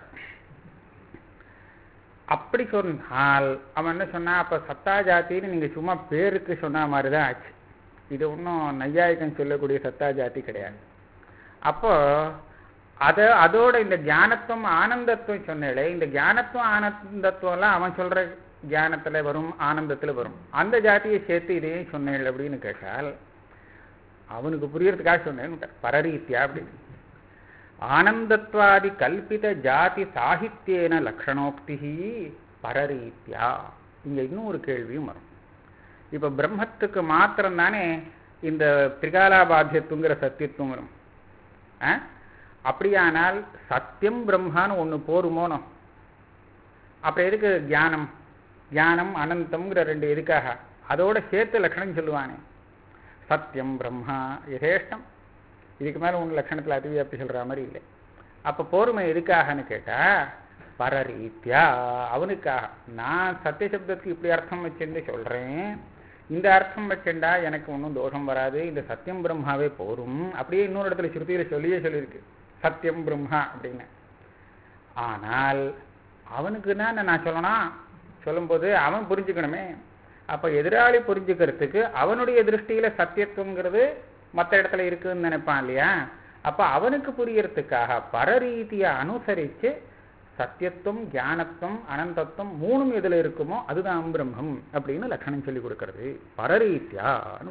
அப்படி சொன்னால் அவன் என்ன சொன்னா அப்ப சத்தா ஜாத்தின்னு நீங்க சும்மா பேருக்கு சொன்ன மாதிரி தான் ஆச்சு இது ஒன்றும் நையாயிக்கம் சொல்லக்கூடிய சத்தா ஜாதி கிடையாது அப்போ அத அதோட இந்த ஞானத்துவம் ஆனந்தத்துவம் சொன்னேளே இந்த ஞானத்துவம் ஆனந்தத்துவம்லாம் அவன் சொல்ற ஞானத்துல வரும் ஆனந்தத்துல வரும் அந்த ஜாதியை சேர்த்து இதையும் சொன்னேள் அப்படின்னு கேட்டால் அவனுக்கு புரியறதுக்காக சொன்னேன்னு பரரீத்தியா அப்படின்னு ஆனந்தத்வாதி கல்பித ஜாதி சாகித்யேன லக்ஷணோக்தி பரரீத்யா இங்க இன்னும் ஒரு கேள்வியும் வரும் இப்ப பிரம்மத்துக்கு மாத்திரம் தானே இந்த திரிகாலாபாத்தியத்துங்கிற சத்தியத்துவம் வரும் ஆ? அப்படியானால் சத்தியம் பிரம்மான்னு ஒண்ணு போருமோனோ அப்புறம் எதுக்கு ஞானம் ஞானம் அனந்தம்ங்கிற ரெண்டு எதுக்காக அதோட சேர்த்து லட்சணம் சொல்லுவானே சத்தியம் பிரம்மா யதேஷ்டம் இதுக்கு மேலே ஒன்று லட்சணத்தில் அதிவியாப்தி சொல்கிற மாதிரி இல்லை அப்போ பொறுமை எதுக்காகன்னு கேட்டால் பரரீத்தியா அவனுக்காக நான் சத்திய சப்தத்துக்கு இப்படி அர்த்தம் வச்சுன்னு சொல்கிறேன் இந்த அர்த்தம் வச்சுண்டா எனக்கு ஒன்றும் தோஷம் வராது இந்த சத்தியம் பிரம்மாவே போரும் அப்படியே இன்னொரு இடத்துல ஸ்ருதியில் சொல்லியே சொல்லியிருக்கு சத்தியம் பிரம்மா அப்படின்னு ஆனால் அவனுக்கு தான் நான் சொல்லணும் சொல்லும்போது அவன் புரிஞ்சுக்கணுமே அப்போ எதிராளி புரிஞ்சுக்கிறதுக்கு அவனுடைய திருஷ்டியில் சத்தியத்துவங்கிறது மற்ற இடத்துல இருக்குன்னு நினைப்பான் இல்லையா அப்போ அவனுக்கு புரியறதுக்காக பரரீதியை அனுசரித்து சத்தியத்துவம் ஞானத்துவம் அனந்தத்துவம் மூணும் எதில் இருக்குமோ அதுதான் பிரம்மம் அப்படின்னு லட்சணம் சொல்லி கொடுக்கறது பரரீத்தியான்னு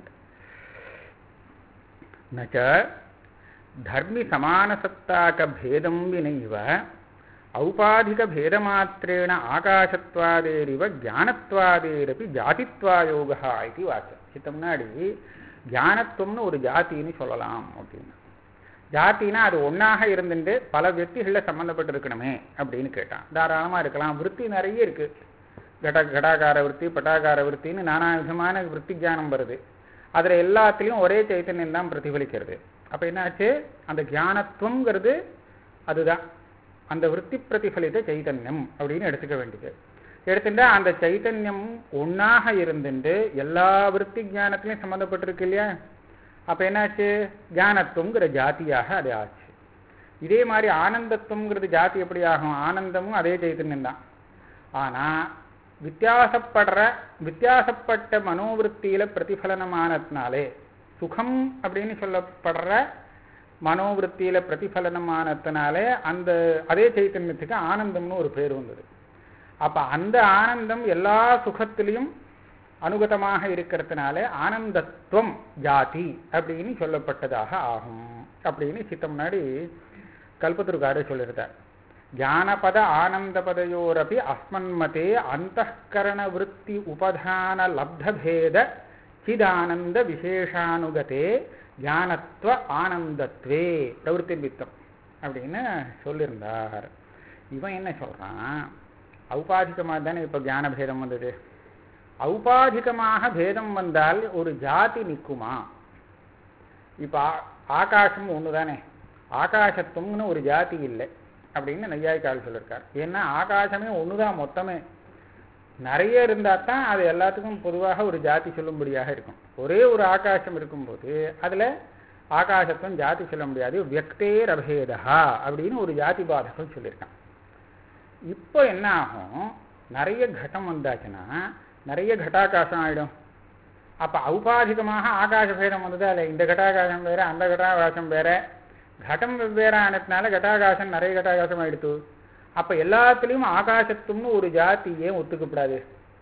நச்ச தர்மி சமானசத்தாக்க பேதம் வினைவ ஔபாதிக பேதமாத்திரேண ஆகாசத்வாதேரிவ ஞானத்வாதேரப்பி ஜாதித்வாயோகா இது வாச்சம் இதுக்கு முன்னாடி ஞானத்துவம்னு ஒரு ஜாத்தின்னு சொல்லலாம் அப்படின்னு ஜாத்தினா அது ஒன்றாக இருந்துட்டு பல விற்த்திகளில் சம்மந்தப்பட்டிருக்கணுமே அப்படின்னு கேட்டான் தாராளமாக இருக்கலாம் விற்பி நிறைய இருக்கு கட கடாகார விற்பி பட்டாகார விற்த்தின்னு நானா விதமான விற்பி ஜானம் வருது அதில் எல்லாத்துலேயும் ஒரே சைத்தன்யம் தான் பிரதிபலிக்கிறது அப்போ என்னாச்சு அந்த ஞானத்துவங்கிறது அதுதான் அந்த விற்பி பிரதிபலித்த சைத்தன்யம் அப்படின்னு எடுத்துக்க வேண்டியது எடுத்துட்டா அந்த சைத்தன்யம் ஒன்றாக இருந்துட்டு எல்லா விற்பி ஞானத்திலையும் சம்மந்தப்பட்டிருக்கு இல்லையா அப்போ என்னாச்சு ஞானத்துவங்கிற ஜாத்தியாக அது ஆச்சு இதே மாதிரி ஆனந்தத்துவங்கிறது ஜாதி எப்படி ஆகும் ஆனந்தமும் அதே சைத்தன்யம் தான் ஆனால் வித்தியாசப்படுற வித்தியாசப்பட்ட மனோவிற்த்தியில் பிரதிபலனமானதுனாலே சுகம் அப்படின்னு சொல்லப்படுற மனோவிற்த்தியில் பிரதிபலனமானதுனாலே அந்த அதே சைத்தன்யத்துக்கு ஆனந்தம்னு ஒரு பேர் வந்தது அப்போ அந்த ஆனந்தம் எல்லா சுகத்திலையும் அனுகதமாக இருக்கிறதுனால ஆனந்தத்துவம் ஜாதி அப்படின்னு சொல்லப்பட்டதாக ஆகும் அப்படின்னு சித்த முன்னாடி கல்பத்துருக்காரர் சொல்லியிருந்தார் ஞானபத ஆனந்தபதையோரபி அஸ்மன்மதே அந்தகரண விற்பி உபதான லப்தபேத சிதானந்த விசேஷானுகதே ஞானத்துவ ஆனந்தத்வே பிரவருத்தி வித்தம் அப்படின்னு சொல்லியிருந்தார் இவன் என்ன சொல்றான் ஔபாதிகமாக தானே இப்போ ஞான பேதம் வந்தது ஔபாதிகமாக பேதம் வந்தால் ஒரு ஜாதி நிற்குமா இப்போ ஆகாசம் ஒன்று தானே ஆகாசத்துவம்னு ஒரு ஜாதி இல்லை அப்படின்னு நையாய்க்கால் சொல்லியிருக்கார் ஏன்னா ஆகாசமே ஒன்று தான் மொத்தமே நிறைய இருந்தால் தான் அது எல்லாத்துக்கும் பொதுவாக ஒரு ஜாதி சொல்லும்படியாக இருக்கும் ஒரே ஒரு ஆகாசம் இருக்கும்போது அதில் ஆகாசத்துவம் ஜாதி சொல்ல முடியாது வியக்தே ரபேதா அப்படின்னு ஒரு ஜாதி பாதகம் சொல்லியிருக்கான் இப்போ என்ன ஆகும் நிறைய கட்டம் வந்தாச்சுன்னா நிறைய கட்டாகாசம் ஆகிடும் அப்போ ஔபாதிகமாக ஆகாச பேதம் வந்தது அதில் இந்த கட்டாகாசம் வேற அந்த கட்டாகாசம் வேற கட்டம் வெவ்வேறு ஆனதுனால கட்டாகாசம் நிறைய கட்டாகாசம் ஆயிடுத்து அப்போ எல்லாத்துலேயும் ஆகாசத்துவம்னு ஒரு ஜாதி ஏன் ஒத்துக்கப்படாது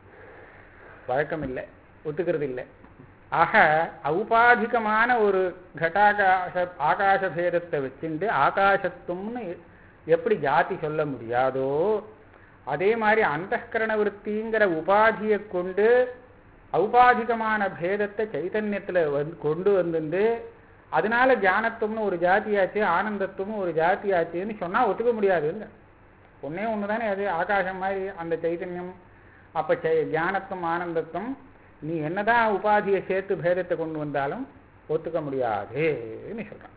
வழக்கம் இல்லை ஒத்துக்கிறது இல்லை ஆக ஔபாதிகமான ஒரு கட்டாகாச ஆகாச பேதத்தை வச்சுட்டு ஆகாசத்துவம்னு எப்படி ஜாதி சொல்ல முடியாதோ அதே மாதிரி அந்தகரண விற்த்திங்கிற உபாதியை கொண்டு ஔபாதிகமான பேதத்தை சைத்தன்யத்தில் வந்து கொண்டு வந்துட்டு அதனால ஞானத்துவம்னு ஒரு ஜாதியாச்சு ஆனந்தத்துவம்னு ஒரு ஜாதியாச்சுன்னு சொன்னால் ஒத்துக்க முடியாதுங்க ஒன்றே ஒன்று தானே அது ஆகாசம் மாதிரி அந்த சைத்தன்யம் அப்போ சை ஞானத்துவம் ஆனந்தத்துவம் நீ என்னதான் உபாதியை சேர்த்து பேதத்தை கொண்டு வந்தாலும் ஒத்துக்க முடியாதுன்னு சொல்கிறான்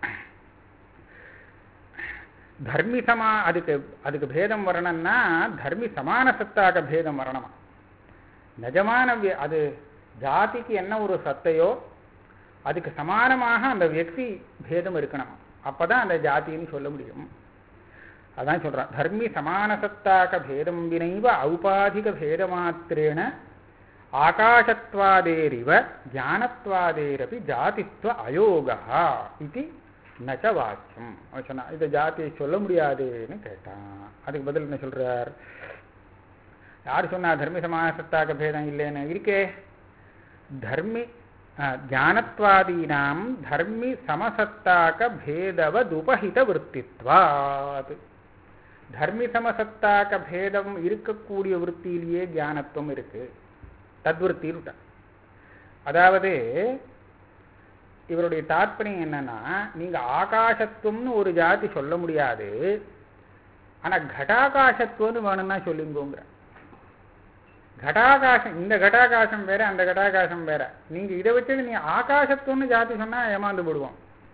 தர்மி சமா அதுக்கு அதுக்கு பேதம் வரணும்னா தர்மி சமான சத்தாக பேதம் வரணுமா நிஜமான வி- அது ஜாதிக்கு என்ன ஒரு சத்தையோ அதுக்கு சமானமாக அந்த வியக்தி பேதம் இருக்கணும் அப்பதான் அந்த ஜாதின்னு சொல்ல முடியும் அதான் சொல்றான் தர்மி சமான சத்தாக பேதம் வினைவ ஔபாதிக பேதமாத்திரேன ஆகாசத்வாதேரிவ ஞானத்வாதேரபி ஜாதித்வ அயோகா இது நச்ச வாக்கியம் அவன் சொன்னான் இதை ஜாதியை சொல்ல முடியாதுன்னு கேட்டான் அதுக்கு பதில் என்ன சொல்றார் யார் சொன்னா தர்மி சமாசத்தாக பேதம் இல்லைன்னு இருக்கே தர்மி அஹ், ஞானத்வாதீனாம் தர்மி சமசத்தாக பேதவதுபஹித விற்த்தித்வாத் தர்மி சமசத்தாக பேதம் இருக்கக்கூடிய விற்த்தியிலேயே ஞானத்துவம் இருக்கு தத்விற்த்தின்னு அதாவது இவருடைய தாற்பயம் என்னன்னா நீங்க ஆகாசத்துவம்னு ஒரு ஜாதி சொல்ல முடியாது ஆனா கடாகாசத்துவம்னு வேணும்னா சொல்லுங்கோங்கிற கடாகாசம் இந்த கடாகாசம் வேற அந்த கடாகாசம் வேற நீங்க இதை வச்சது நீ ஆகாசத்துவம்னு ஜாதி சொன்னா ஏமாந்து விடுவோம்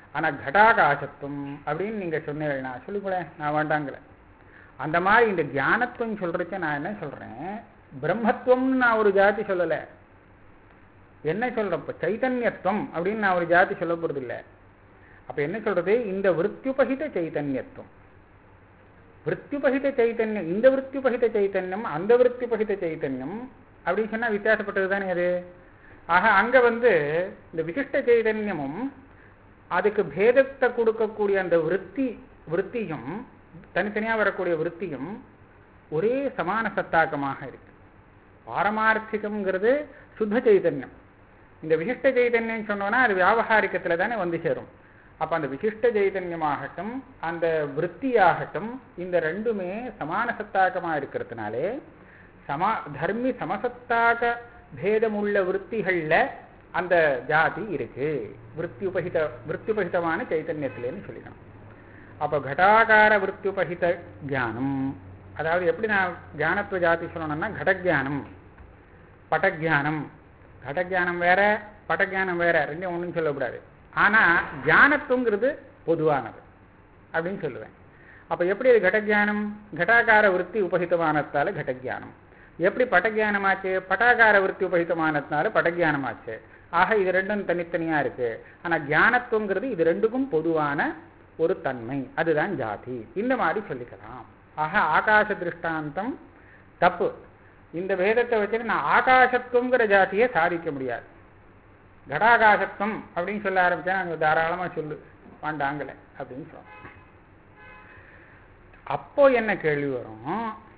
ஆனா கடாகாசத்துவம் அப்படின்னு நீங்க சொன்னீங்கன்னா சொல்லிக்கூடேன் நான் வேண்டாங்கல அந்த மாதிரி இந்த ஞானத்துவம் சொல்றச்ச நான் என்ன சொல்றேன் பிரம்மத்துவம்னு நான் ஒரு ஜாதி சொல்லலை என்ன சொல்றேன் இப்ப சைத்தன்யத்துவம் அப்படின்னு நான் ஒரு ஜாதி சொல்ல போறது இல்லை அப்ப என்ன சொல்றது இந்த விருத்தியுபகித சைத்தன்யத்துவம் விருத்தியுபகித சைத்தன்யம் இந்த விருத்தியுபகித சைத்தன்யம் அந்த விருத்தியுபகித சைத்தன்யம் அப்படின்னு சொன்னா வித்தியாசப்பட்டது தானே அது ஆக அங்க வந்து இந்த விசிஷ்ட சைதன்யமும் அதுக்கு பேதத்தை கொடுக்கக்கூடிய அந்த விருத்தி விருத்தியும் தனித்தனியா வரக்கூடிய விருத்தியும் ஒரே சமான சத்தாக்கமாக இருக்கு பாரமார்த்திகம்ங்கிறது சுத்த சைதன்யம் இந்த விசிஷ்ட சைதன்யம் சொன்னோன்னா அது வியாபகாரிக்கத்துல தானே வந்து சேரும் அப்ப அந்த விசிஷ்ட சைதன்யமாகட்டும் அந்த விற்த்தியாகட்டும் இந்த ரெண்டுமே சமான சத்தாக்கமா இருக்கிறதுனாலே சமா தர்மி சமசத்தாக பேதமுள்ள விற்த்திகள்ல அந்த ஜாதி இருக்கு விற்த்தியுபகித விற்த்தியுபகிதமான சைத்தன்யத்திலேன்னு சொல்லிக்கணும் அப்ப கடாகார விற்த்தியுபகித ஞானம் அதாவது எப்படி நான் ஞானத்துவ ஜாதி சொல்லணும்னா கடஜானம் பட்டஜானம் கடஜானம் வேற பட்டஜானம் வேற ரெண்டும் ஒன்றும் சொல்லக்கூடாது ஆனா ஞானத்துவங்கிறது பொதுவானது அப்படின்னு சொல்லுவேன் அப்ப எப்படி அது கடஜானம் கடாகார விற்பி உபகிதமானத்தால கடஜானம் எப்படி பட்டஜானமாச்சு பட்டாகார விற்பி உபகிதமானதுனால பட்டஜானமாச்சு ஆக இது ரெண்டும் தனித்தனியா இருக்கு ஆனா ஞானத்துவங்கிறது இது ரெண்டுக்கும் பொதுவான ஒரு தன்மை அதுதான் ஜாதி இந்த மாதிரி சொல்லிக்கலாம் ஆக ஆகாச திருஷ்டாந்தம் தப்பு இந்த வேதத்தை வச்சுட்டு நான் ஆகாசத்துவங்கிற ஜாதியை சாதிக்க முடியாது கடாகாசத்துவம் அப்படின்னு சொல்ல ஆரம்பிச்சா நாங்கள் தாராளமா சொல்லு வாண்டாங்கல அப்படின்னு சொல்றோம் அப்போ என்ன கேள்வி வரும்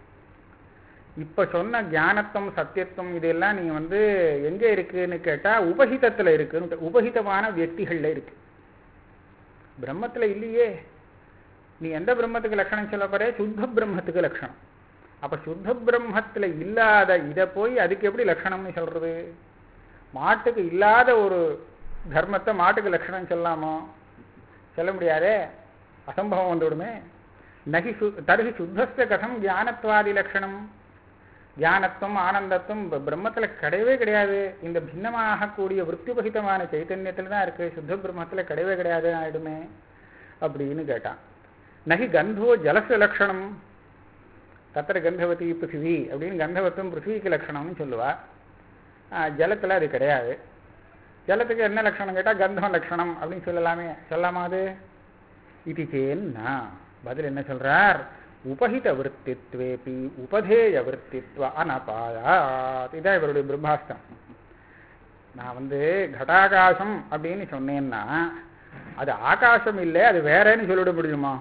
இப்ப சொன்ன ஞானத்துவம் சத்தியத்துவம் இதெல்லாம் நீங்க வந்து எங்க இருக்குன்னு கேட்டா உபகிதத்துல இருக்குன்னு உபகிதமான வெற்றிகள்ல இருக்கு பிரம்மத்துல இல்லையே நீ எந்த பிரம்மத்துக்கு லட்சணம் சொல்ல போற சுத்த பிரம்மத்துக்கு லட்சணம் அப்ப சுத்த பிரம்மத்துல இல்லாத இதை போய் அதுக்கு எப்படி லட்சணம்னு சொல்றது மாட்டுக்கு இல்லாத ஒரு தர்மத்தை மாட்டுக்கு லட்சணம் சொல்லாமோ சொல்ல முடியாதே அசம்பவம் வந்துவிடுமே நகி சு தருகி சுத்தஸ்த கதம் ஞானத்வாதி லட்சணம் ஞானத்துவம் ஆனந்தத்துவம் பிரம்மத்துல கிடையவே கிடையாது இந்த பின்னமாகக்கூடிய விற்பிபகிதமான சைத்தன்யத்துல தான் இருக்கு சுத்த பிரம்மத்துல கிடையவே கிடையாது ஆயிடுமே அப்படின்னு கேட்டான் நகி கந்தோ ஜலச லட்சணம் தத்திர கந்தவதி பிருத்திவி அப்படின்னு கந்தவத்துவம் பிருத்திவிக்கு லட்சணம்னு சொல்லுவா ஜலத்துல அது கிடையாது ஜலத்துக்கு என்ன லட்சணம் கேட்டா கந்தம் லட்சணம் அப்படின்னு சொல்லலாமே சொல்லாமா அது இது சேன்னா பதில் என்ன சொல்றார் உபஹித விற்த்தித்வேபி உபதேய விற்த்தித்வ அனபாயாத் இதான் இவருடைய பிரம்மாஸ்திரம் நான் வந்து கடாகாசம் அப்படின்னு சொன்னேன்னா அது ஆகாசம் இல்லை அது வேறன்னு சொல்லிட முடியுமா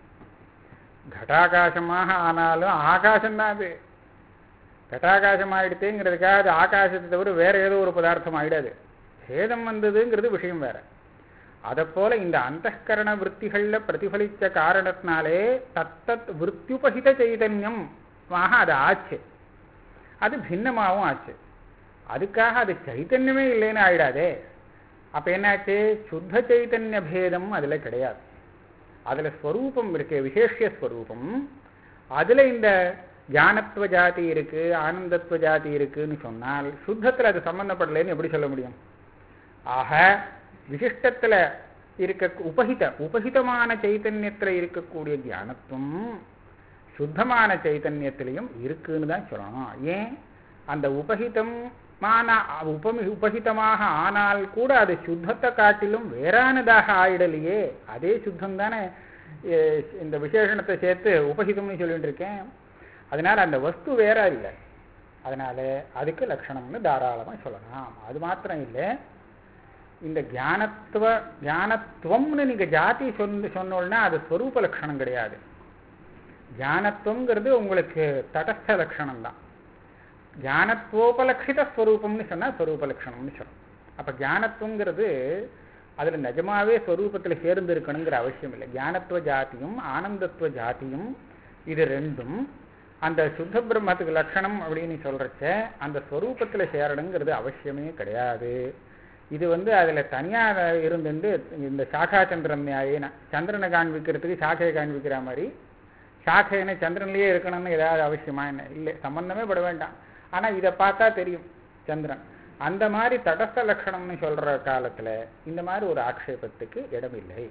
கடாகாசமாக ஆனாலும் ஆகாசம்தான் அது கட்டாகாசம் ஆயிடுத்தேங்கிறதுக்காக அது ஆகாசத்தை தவிர வேற ஏதோ ஒரு பதார்த்தம் ஆயிடாது பேதம் வந்ததுங்கிறது விஷயம் வேற அதை போல இந்த அந்தகரண விற்த்திகள்ல பிரதிபலித்த காரணத்தினாலே தத்தத் விற்த்தியுபகித சைதன்யம் அது ஆச்சு அது பின்னமாகவும் ஆச்சு அதுக்காக அது சைத்தன்யமே இல்லைன்னு ஆயிடாதே அப்ப என்னாச்சு சுத்த சைத்தன்ய பேதம் அதுல கிடையாது அதுல ஸ்வரூபம் இருக்கு விசேஷ ஸ்வரூபம் அதுல இந்த ஞானத்துவ ஜாதி இருக்கு ஆனந்தத்துவ ஜாதி இருக்குன்னு சொன்னால் சுத்தத்துல அது சம்பந்தப்படலைன்னு எப்படி சொல்ல முடியும் ஆக விசிஷ்டத்துல இருக்க உபகித உபகிதமான சைத்தன்யத்துல இருக்கக்கூடிய தியானத்துவம் சுத்தமான சைத்தன்யத்திலையும் இருக்குன்னு தான் சொல்லணும் ஏன் அந்த உபகிதமான உபமி உபகிதமாக ஆனால் கூட அது சுத்தத்தை காட்டிலும் வேறானதாக ஆயிடலையே அதே சுத்தம் தானே இந்த விசேஷணத்தை சேர்த்து உபகிதம்னு சொல்லிட்டு இருக்கேன் அதனால அந்த வஸ்து வேற இல்லை அதனால அதுக்கு லட்சணம்னு தாராளமா சொல்லலாம் அது மாத்திரம் இல்லை இந்த ஞானத்துவ ஞானத்துவம்னு நீங்க ஜாதி சொன்ன சொன்னோம்னா அது ஸ்வரூப லட்சணம் கிடையாது ஞானத்துவங்கிறது உங்களுக்கு தடஸ்த லட்சணம் தான் ஞானத்துவோபலட்சித ஸ்வரூபம்னு சொன்னா ஸ்வரூப லட்சணம்னு சொல்லணும் அப்ப ஞானத்துவங்கிறது அதுல நிஜமாவே ஸ்வரூபத்துல சேர்ந்து இருக்கணுங்கிற அவசியம் இல்லை ஞானத்துவ ஜாதியும் ஆனந்தத்துவ ஜாதியும் இது ரெண்டும் அந்த சுத்த பிரம்மத்துக்கு லட்சணம் அப்படின்னு சொல்றச்ச அந்த ஸ்வரூபத்துல சேரணுங்கிறது அவசியமே கிடையாது இது வந்து அதுல தனியா இருந்துட்டு இந்த சாகா சந்திரன் நியாயின சந்திரனை காண்பிக்கிறதுக்கு சாக்கையை காண்பிக்கிற மாதிரி சாக்கையின சந்திரன்லயே இருக்கணும்னு ஏதாவது அவசியமா என்ன இல்லை சம்பந்தமே பட வேண்டாம் ஆனா இதை பார்த்தா தெரியும் சந்திரன் அந்த மாதிரி தடஸ்த லட்சணம்னு சொல்ற காலத்துல இந்த மாதிரி ஒரு ஆக்ஷேபத்துக்கு இடமில்லை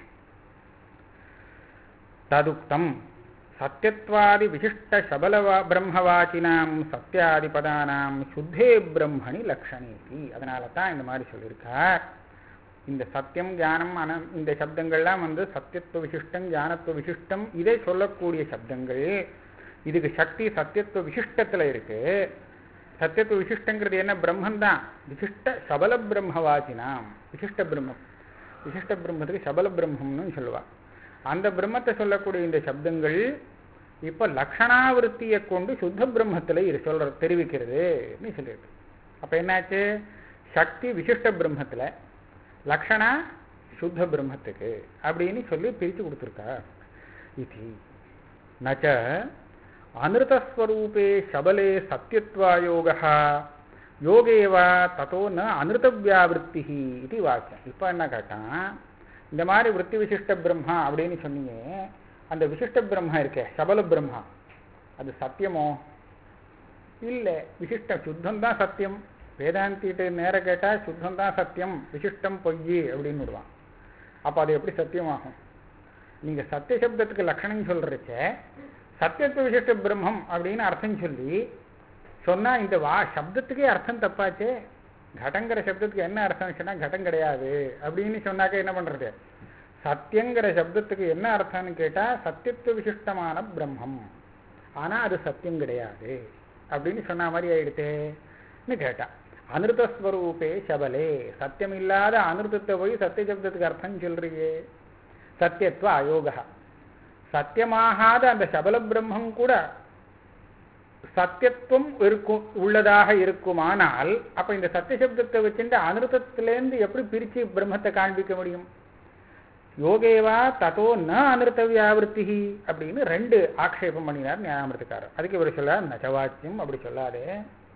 ததுக்தம் சத்தியத்வாதி விசிஷ்ட சபலவா பிரம்மவாச்சினாம் சத்தியாதி பதானாம் சுத்தே பிரம்மணி லக்ஷணேதி அதனால தான் இந்த மாதிரி சொல்லியிருக்கார் இந்த சத்தியம் ஞானம் அன இந்த சப்தங்கள்லாம் வந்து சத்தியத்துவ விசிஷ்டம் ஞானத்துவ விசிஷ்டம் இதை சொல்லக்கூடிய சப்தங்கள் இதுக்கு சக்தி சத்தியத்துவ விசிஷ்டத்துல இருக்கு சத்தியத்துவ விசிஷ்டங்கிறது என்ன பிரம்மன் தான் விசிஷ்ட சபல பிரம்மவாச்சினாம் விசிஷ்ட பிரம்மம் விசிஷ்ட பிரம்மத்துக்கு சபல பிரம்மம்னு சொல்லுவா அந்த பிரம்மத்தை சொல்லக்கூடிய இந்த சப்தங்கள் இப்போ லக்ஷணாவிருத்தியை கொண்டு சுத்த பிரம்மத்தில் இது சொல்ற தெரிவிக்கிறதுன்னு சொல்லியிருக்கு அப்போ என்னாச்சு சக்தி விசிஷ்ட பிரம்மத்தில் லக்ஷணா சுத்த பிரம்மத்துக்கு அப்படின்னு சொல்லி பிரித்து கொடுத்துருக்கா இது நச்ச அனிருத்தஸ்வரூபே சபலே சத்தியத்வாயோகா யோகேவா தத்தோ ந அனிருத்தவியாவிருத்தி இது வாக்கியம் இப்போ என்ன கேட்டான் இந்த மாதிரி விற்பி விசிஷ்ட பிரம்மா அப்படின்னு சொன்னீங்க அந்த விசிஷ்ட பிரம்மா இருக்கே சபல பிரம்மா அது சத்தியமோ இல்லை விசிஷ்ட சுத்தம் தான் சத்தியம் வேதாந்திட்டு நேர கேட்டால் சுத்தம் தான் சத்தியம் விசிஷ்டம் பொய் அப்படின்னு விடுவான் அப்போ அது எப்படி சத்தியமாகும் நீங்கள் சத்திய சப்தத்துக்கு லட்சணம் சொல்றச்ச சத்தியத்துவ விசிஷ்ட பிரம்மம் அப்படின்னு அர்த்தம் சொல்லி சொன்னால் இந்த வா சப்தத்துக்கே அர்த்தம் தப்பாச்சே கடங்கிற சப்தத்துக்கு என்ன அர்த்தம் சொன்னால் கடம் கிடையாது அப்படின்னு சொன்னாக்க என்ன பண்ணுறது சத்தியங்கிற சப்தத்துக்கு என்ன அர்த்தம்னு கேட்டால் சத்தியத்துவ விசிஷ்டமான பிரம்மம் ஆனால் அது சத்தியம் கிடையாது அப்படின்னு சொன்ன மாதிரி ஆயிடுத்தேன்னு கேட்டான் அனிருத்தஸ்வரூபே சபலே சத்தியம் இல்லாத அனிருத்தத்தை போய் சத்திய சப்தத்துக்கு அர்த்தம் சொல்றியே சத்தியத்துவ அயோகா சத்தியமாகாத அந்த சபல பிரம்மம் கூட சத்தியத்துவம் இருக்கும் உள்ளதாக இருக்குமானால் அப்ப இந்த சத்திய சப்தத்தை வச்சுட்டு அனிருத்தத்திலேருந்து எப்படி பிரிச்சு பிரம்மத்தை காண்பிக்க முடியும் யோகேவா ததோ ந அனிருத்த வியாவிருத்தி அப்படின்னு ரெண்டு ஆக்ஷேபம் பண்ணினார் ஞானாமிருத்தக்காரர் அதுக்கு இவர் சொல்ல நச்சவாக்கியம் அப்படி சொல்லாதே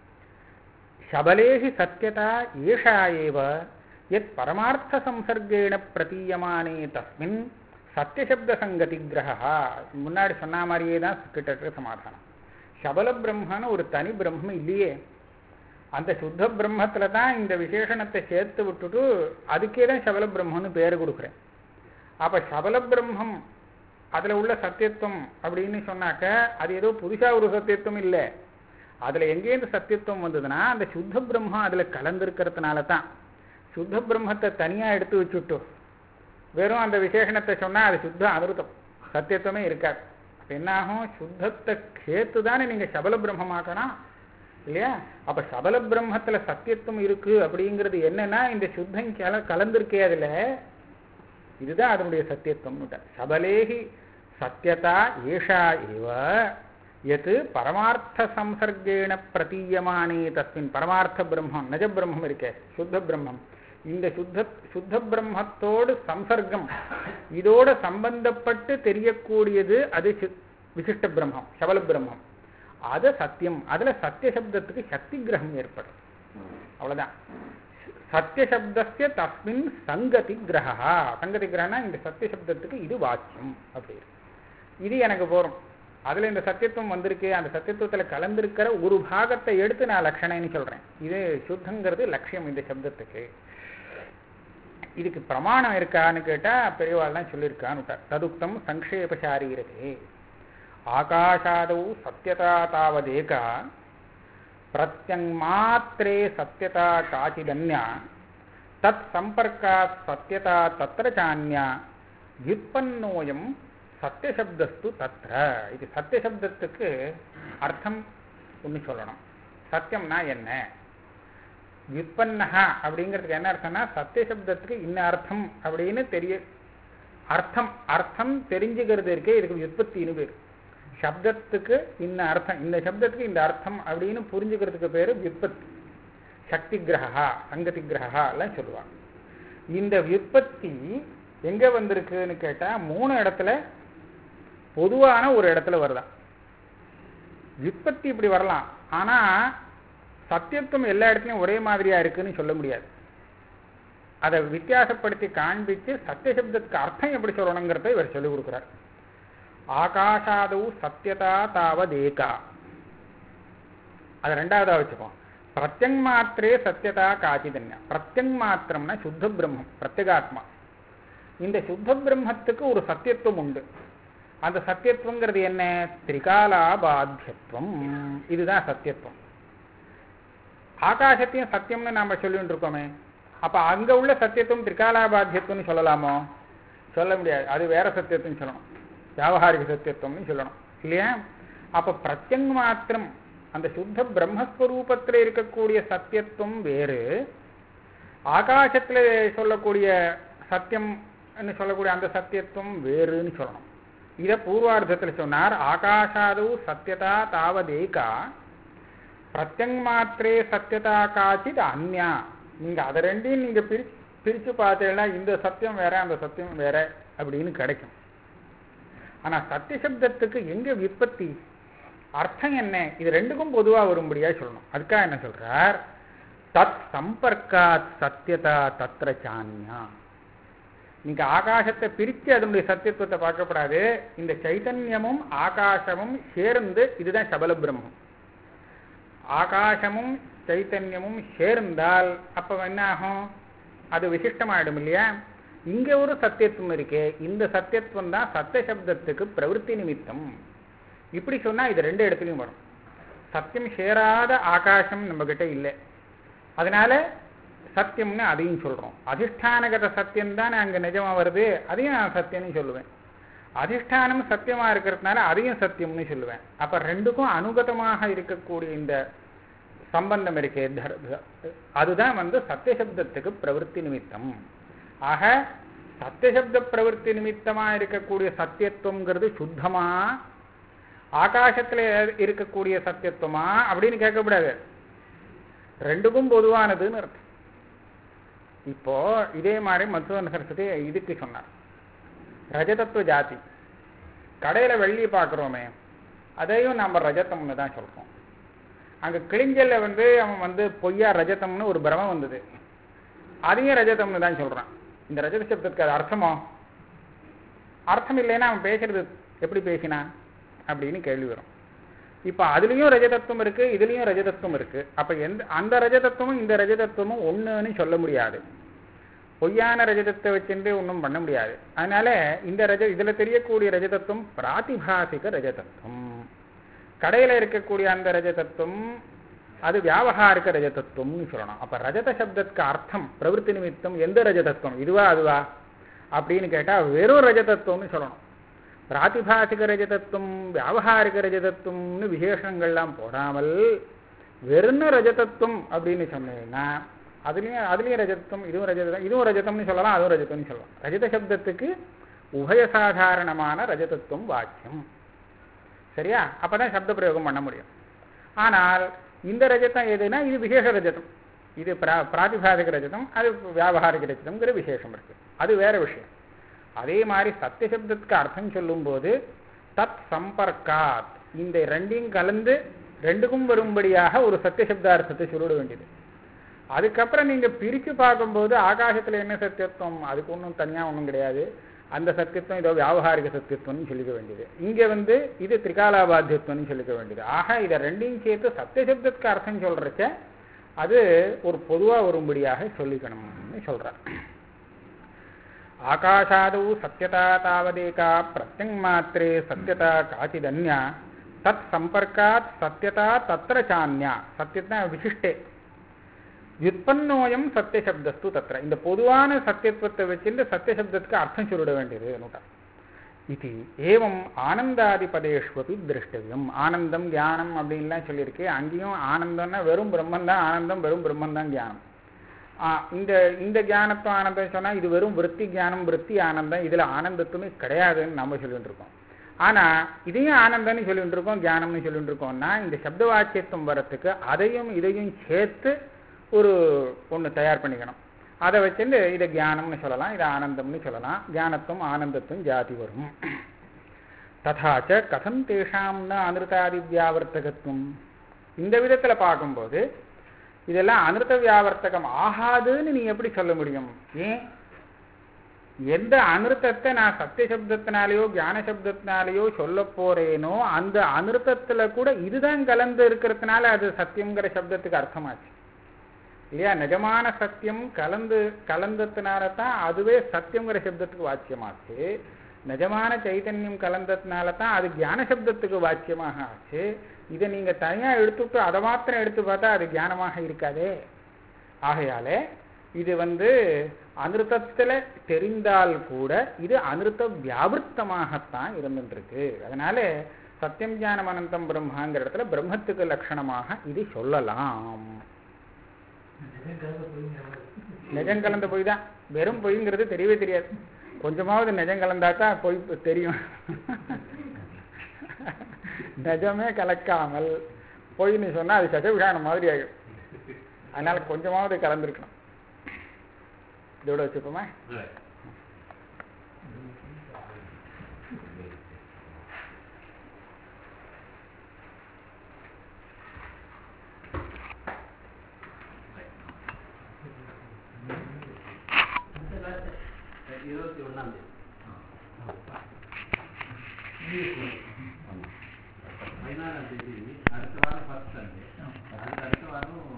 சபலேஹி சத்தியதா ஏஷா ஏவ எத் பரமார்த்த சம்சர்கேண பிரதீயமானே தஸ்மின் சத்தியசப்த சங்கதி கிரகா முன்னாடி சொன்ன மாதிரியே தான் கிட்டத்தட்ட சமாதானம் சபல பிரம்மன்னு ஒரு தனி பிரம்மம் இல்லையே அந்த சுத்த பிரம்மத்துல தான் இந்த விசேஷணத்தை சேர்த்து விட்டுட்டு அதுக்கே தான் சபல பிரம்மன்னு பேர் கொடுக்குறேன் அப்ப சபல பிரம்மம் அதுல உள்ள சத்தியத்துவம் அப்படின்னு சொன்னாக்க அது ஏதோ புதுசா ஒரு சத்தியத்துவம் இல்லை அதுல எங்கேருந்து சத்தியத்துவம் வந்ததுன்னா அந்த சுத்த பிரம்மம் அதுல கலந்திருக்கிறதுனால தான் சுத்த பிரம்மத்தை தனியா எடுத்து வச்சுட்டு வெறும் அந்த விசேஷணத்தை சொன்னா அது சுத்த அமிர்தம் சத்தியத்துவமே இருக்காது அப்ப என்ன ஆகும் சுத்தத்தை சேர்த்து தானே நீங்க சபல பிரம்மமாக்கணும் இல்லையா அப்ப சபல பிரம்மத்துல சத்தியத்துவம் இருக்கு அப்படிங்கிறது என்னன்னா இந்த சுத்தம் கல கலந்திருக்கே அதுல இதுதான் அதனுடைய சத்தியத்துவம் சபலேஹி சத்தியதா ஏஷா இவ எது பரமார்த்த சம்சர்கேண பிரதீயமானே தஸ்மின் பரமார்த்த பிரம்மம் நஜ பிரம்மம் இருக்கே சுத்த பிரம்மம் இந்த சுத்த சுத்த பிரம்மத்தோடு சம்சர்க்கம் இதோட சம்பந்தப்பட்டு தெரியக்கூடியது அது விசிஷ்ட பிரம்மம் சபல பிரம்மம் அது சத்தியம் அதுல சத்திய சப்தத்துக்கு சக்தி கிரகம் ஏற்படும் அவ்வளவுதான் சத்திய சப்தஸ்ய தஸ்மின் சங்கதி கிரகா சங்கதி கிரகனா இந்த சத்திய சப்தத்துக்கு இது வாக்கியம் அப்படி இது எனக்கு போறோம் அதுல இந்த சத்தியத்துவம் வந்திருக்கு அந்த சத்தியத்துவத்துல கலந்திருக்கிற ஒரு பாகத்தை எடுத்து நான் லட்சணைன்னு சொல்றேன் இது சுத்தங்கிறது லட்சியம் இந்த சப்தத்துக்கு இதுக்கு பிரமாணம் இருக்கான்னு கேட்டா பெரியவாள்லாம் சொல்லியிருக்கான்னு ததுக்தம் சங்கேபசாரி இருக்கு ஆகாஷாதௌ சத்தியதா தாவதேகா பிரத்யங்மாத்திரே சத்தியதா காச்சிதன்யா தத் சம்பர்க்காத் சத்தியதா தத்திர சான்யா வியுற்பன்னோயம் சத்தியசப்தஸ்து தத்திர இது சத்தியசப்தத்துக்கு அர்த்தம் ஒன்று சொல்லணும் சத்தியம்னா என்ன விற்பன்னகா அப்படிங்கிறதுக்கு என்ன அர்த்தம்னா சத்தியசப்தத்துக்கு இன்ன அர்த்தம் அப்படின்னு தெரிய அர்த்தம் அர்த்தம் தெரிஞ்சுக்கிறது இருக்கே இதுக்கு விற்பத்தின்னு பேர் சப்தத்துக்கு இந்த அர்த்தம் இந்த சப்தத்துக்கு இந்த அர்த்தம் அப்படின்னு புரிஞ்சுக்கிறதுக்கு பேரு விற்பத்தி சக்தி கிரகா சங்கதி கிரகா எல்லாம் சொல்லுவாங்க இந்த விற்பத்தி எங்க வந்திருக்குன்னு கேட்டா மூணு இடத்துல பொதுவான ஒரு இடத்துல வருதான் விற்பத்தி இப்படி வரலாம் ஆனா சத்தியத்துவம் எல்லா இடத்துலையும் ஒரே மாதிரியா இருக்குன்னு சொல்ல முடியாது அதை வித்தியாசப்படுத்தி காண்பிச்சு சத்திய சப்தத்துக்கு அர்த்தம் எப்படி சொல்லணுங்கிறத இவர் சொல்லிக் கொடுக்குறார் ஆகாஷாதவு சத்தியதா தாவதேகா அது ரெண்டாவதா வச்சுப்போம் பிரத்யங் மாத்திரே சத்தியதா காச்சிதன்யா பிரத்யங் மாத்திரம்னா சுத்த பிரம்மம் பிரத்யேகாத்மா இந்த சுத்த பிரம்மத்துக்கு ஒரு சத்தியத்துவம் உண்டு அந்த சத்தியத்துவங்கிறது என்ன திரிகாலாபாத்தியத்துவம் இதுதான் சத்தியத்துவம் ஆகாசத்தையும் சத்தியம்னு நாம சொல்லிட்டு இருக்கோமே அப்ப அங்க உள்ள சத்தியத்துவம் திரிகாலாபாத்தியத்துவம்னு சொல்லலாமோ சொல்ல முடியாது அது வேற சத்தியத்துவம் சொல்லணும் வியாபகாரிக சத்தியத்துவம்னு சொல்லணும் இல்லையா அப்ப பிரத்யங் மாத்திரம் அந்த சுத்த பிரம்மஸ்வரூபத்தில் இருக்கக்கூடிய சத்தியத்துவம் வேறு ஆகாசத்துல சொல்லக்கூடிய சத்தியம் சொல்லக்கூடிய அந்த சத்தியத்துவம் வேறுன்னு சொல்லணும் இதை பூர்வார்த்தத்தில் சொன்னார் ஆகாஷாதவு சத்தியதா தாவதேகா பிரத்யங் மாத்திரே சத்தியதா காச்சித் அந்யா நீங்க அதை ரெண்டையும் நீங்க பிரி பிரிச்சு பார்த்தீங்கன்னா இந்த சத்தியம் வேற அந்த சத்தியம் வேற அப்படின்னு கிடைக்கும் ஆனா சத்திய சப்தத்துக்கு எங்க விற்பத்தி அர்த்தம் என்ன இது ரெண்டுக்கும் பொதுவா வரும்படியா சொல்லணும் அதுக்காக என்ன சொல்றார் தத் சம்பர்க்காத் சத்தியதா தத்ர சான்யா நீங்க ஆகாசத்தை பிரித்து அதனுடைய சத்தியத்துவத்தை பார்க்கப்படாது இந்த சைத்தன்யமும் ஆகாசமும் சேர்ந்து இதுதான் சபல பிரம்மம் ஆகாசமும் சைத்தன்யமும் சேர்ந்தால் அப்ப என்ன ஆகும் அது விசிஷ்டமாயிடும் இல்லையா இங்க ஒரு சத்தியத்துவம் இருக்கே இந்த சத்தியத்துவம் தான் சத்திய சப்தத்துக்கு பிரவருத்தி நிமித்தம் இப்படி சொன்னா இது ரெண்டு இடத்துலையும் வரும் சத்தியம் சேராத ஆகாசம் நம்ம கிட்ட இல்லை அதனால சத்தியம்னு அதையும் சொல்றோம் அதிஷ்டானகத சத்தியம் தான் அங்க நிஜமா வருது அதையும் நான் சத்தியம்னு சொல்லுவேன் அதிஷ்டானம் சத்தியமா இருக்கிறதுனால அதையும் சத்தியம்னு சொல்லுவேன் அப்ப ரெண்டுக்கும் அனுகதமாக இருக்கக்கூடிய இந்த சம்பந்தம் இருக்கே தர்- அதுதான் வந்து சத்தியசப்தத்துக்கு பிரவருத்தி நிமித்தம் ஆக சத்தியசப்த பிரவருத்தி நிமித்தமா இருக்கக்கூடிய சத்தியத்துவங்கிறது சுத்தமா ஆகாசத்துல இருக்கக்கூடிய சத்தியத்துவமா அப்படின்னு கேட்கக்கூடாது ரெண்டுக்கும் பொதுவானதுன்னு அர்த்தம் இப்போ இதே மாதிரி மதுசூதன சரஸ்வதி இதுக்கு சொன்னார் ரஜதத்துவ ஜாதி கடையில வெள்ளி பார்க்குறோமே அதையும் நம்ம ரஜதம்னு தான் சொல்றோம் அங்க கிளிஞ்சல்ல வந்து அவன் வந்து பொய்யா ரஜதம்னு ஒரு பிரமம் வந்தது அதையும் ரஜதம்னு தான் சொல்றான் இந்த ரஜத சப்தத்துக்கு அது அர்த்தமோ அர்த்தம் இல்லைன்னா அவன் பேசுறது எப்படி பேசினான் அப்படின்னு கேள்வி வரும் இப்ப அதுலயும் ரஜதத்துவம் இருக்கு இதுலயும் ரஜதத்துவம் இருக்கு அப்ப எந்த அந்த ரஜதத்துவமும் இந்த ரஜதத்துவமும் ஒண்ணுன்னு சொல்ல முடியாது பொய்யான ரஜதத்தை வச்சுட்டு ஒன்றும் பண்ண முடியாது அதனால இந்த ரஜ இதுல தெரியக்கூடிய ரஜதத்துவம் பிராதிபாசிக ரஜதத்துவம் கடையில இருக்கக்கூடிய அந்த ரஜதத்துவம் அது வியாபகாரிக ரஜதத்துவம்னு சொல்லணும் அப்ப ரஜத சப்தத்துக்கு அர்த்தம் பிரவருத்தி நிமித்தம் எந்த ரஜதத்துவம் இதுவா அதுவா அப்படின்னு கேட்டா வெறும் ரஜதத்துவம்னு சொல்லணும் பிராதிபாசிக ரஜதத்துவம் வியாபகாரிக ரஜதத்துவம்னு விசேஷங்கள்லாம் போடாமல் வெறும் ரஜதத்துவம் அப்படின்னு சொன்னீங்கன்னா அதுலயும் அதுலயும் ரஜதத்துவம் இதுவும் ரஜதம் இதுவும் ரஜதம்னு சொல்லலாம் அதுவும் ரஜதம்னு சொல்லலாம் ரஜத சப்தத்துக்கு உபயசாதாரணமான ரஜதத்துவம் வாக்கியம் சரியா அப்பதான் சப்த பிரயோகம் பண்ண முடியும் ஆனால் இந்த ரஜதம் எதுனா இது விசேஷ ரஜதம் இது பிரா பிராதிபாதிக ரஜதம் அது வியாபகாரிக ரஜதம்ங்கிற விசேஷம் இருக்கு அது வேற விஷயம் அதே மாதிரி சத்திய சப்தத்துக்கு அர்த்தம் சொல்லும்போது தத் சம்பர்க்காத் இந்த ரெண்டையும் கலந்து ரெண்டுக்கும் வரும்படியாக ஒரு சத்திய சப்தார்த்தத்தை சொல்லிட வேண்டியது அதுக்கப்புறம் நீங்க பிரிச்சு பார்க்கும்போது ஆகாசத்துல என்ன சத்தியத்துவம் அதுக்கு ஒன்றும் தனியா ஒன்றும் கிடையாது அந்த சத்தியத்துவம் ஏதோ வியாபகாரிக சத்தியத்துவம்னு சொல்லிக்க வேண்டியது இங்க வந்து இது திரிகாலாபாத்தியத்துவம்னு சொல்லிக்க வேண்டியது ஆக இதை ரெண்டையும் சேர்த்து சத்திய சப்தத்துக்கு அர்த்தம் சொல்றச்ச அது ஒரு பொதுவா வரும்படியாக சொல்லிக்கணும்னு சொல்றார் ஆகாஷாதௌ சத்யதா தாவதேகா பிரத்யங்மாத்திரே சத்யதா காச்சிதன்யா தத் சம்பர்க்காத் சத்யதா தத்திர சான்யா சத்தியத்னா விசிஷ்டே வியுத்பன்னோயம் சத்திய சப்தஸ்து தத்திர இந்த பொதுவான சத்தியத்துவத்தை வச்சுட்டு சத்திய சப்தத்துக்கு அர்த்தம் சொல்லிட வேண்டியது நோட்டா இது ஏவம் ஆனந்தாதிபதேஷ்வபி திரஷ்டவியம் ஆனந்தம் தியானம் அப்படின்லாம் சொல்லியிருக்கு அங்கேயும் ஆனந்தம்னா வெறும் பிரம்மன் தான் ஆனந்தம் வெறும் பிரம்மன் தான் தியானம் ஆ, இந்த இந்த ஞானத்துவம் ஆனந்தம் சொன்னா இது வெறும் விருத்தி ஞானம் விருத்தி ஆனந்தம் இதுல ஆனந்தத்துவமே கிடையாதுன்னு நம்ம சொல்லிட்டு இருக்கோம் ஆனா இதையும் ஆனந்தம்னு சொல்லிட்டு இருக்கோம் ஞானம்னு சொல்லிட்டு இருக்கோம்னா இந்த சப்த வாக்கியத்துவம் வரத்துக்கு அதையும் இதையும் சேர்த்து ஒரு ஒண்ணு தயார் பண்ணிக்கணும் அதை வச்சுட்டு இதை ஞானம்னு சொல்லலாம் இதை ஆனந்தம்னு சொல்லலாம் ஞானத்துவம் ஆனந்தத்துவம் ஜாதி வரும் ததாச்ச கதம் தேஷாம் ந அனிருதாதி வியாவர்த்தகத்துவம் இந்த விதத்துல பார்க்கும்போது இதெல்லாம் அனிருத்த வியாவர்த்தகம் ஆகாதுன்னு நீ எப்படி சொல்ல முடியும் ஏன் எந்த அனிருத்தத்தை நான் சத்திய சப்தத்தினாலேயோ ஞான சப்தத்தினாலேயோ சொல்ல போறேனோ அந்த அனிருத்தத்துல கூட இதுதான் கலந்து இருக்கிறதுனால அது சத்தியம்ங்கிற சப்தத்துக்கு அர்த்தமாச்சு இல்லையா நிஜமான சத்தியம் கலந்து கலந்ததுனால தான் அதுவே சத்தியம்ங்கிற சப்தத்துக்கு வாச்சியமாச்சு நிஜமான சைத்தன்யம் கலந்ததுனால தான் அது ஞான சப்தத்துக்கு வாச்சியமாக ஆச்சு இதை நீங்க தனியா எடுத்துட்டு அதை மாத்திரம் எடுத்து பார்த்தா அது ஞானமாக இருக்காதே ஆகையாலே இது வந்து அனிருத்தத்துல தெரிந்தால் கூட இது அனிருத்த வியாபிருத்தமாகத்தான் இருந்துருக்கு அதனால சத்தியம் ஞானம் அனந்தம் பிரம்மாங்கிற இடத்துல பிரம்மத்துக்கு லட்சணமாக இது சொல்லலாம் நிஜம் கலந்து போய் நிஜம் கலந்த பொய் தான் வெறும் பொய்ங்கிறது தெரியவே தெரியாது கொஞ்சமாவது நிஜம் கலந்தா தான் பொய் தெரியும் நிஜமே கலக்காமல் பொய்ன்னு சொன்னா அது சசவிஷானம் மாதிரி ஆகிடும் அதனால கொஞ்சமாவது கலந்துருக்கணும் இதோட வச்சுப்போமா இருபத்தி ஒண்ணாம் தேதி பதினாறாம் தேதி அடுத்த வாரம் ஃபர்ஸ்ட் சண்டே அதுக்கு அடுத்த வாரம்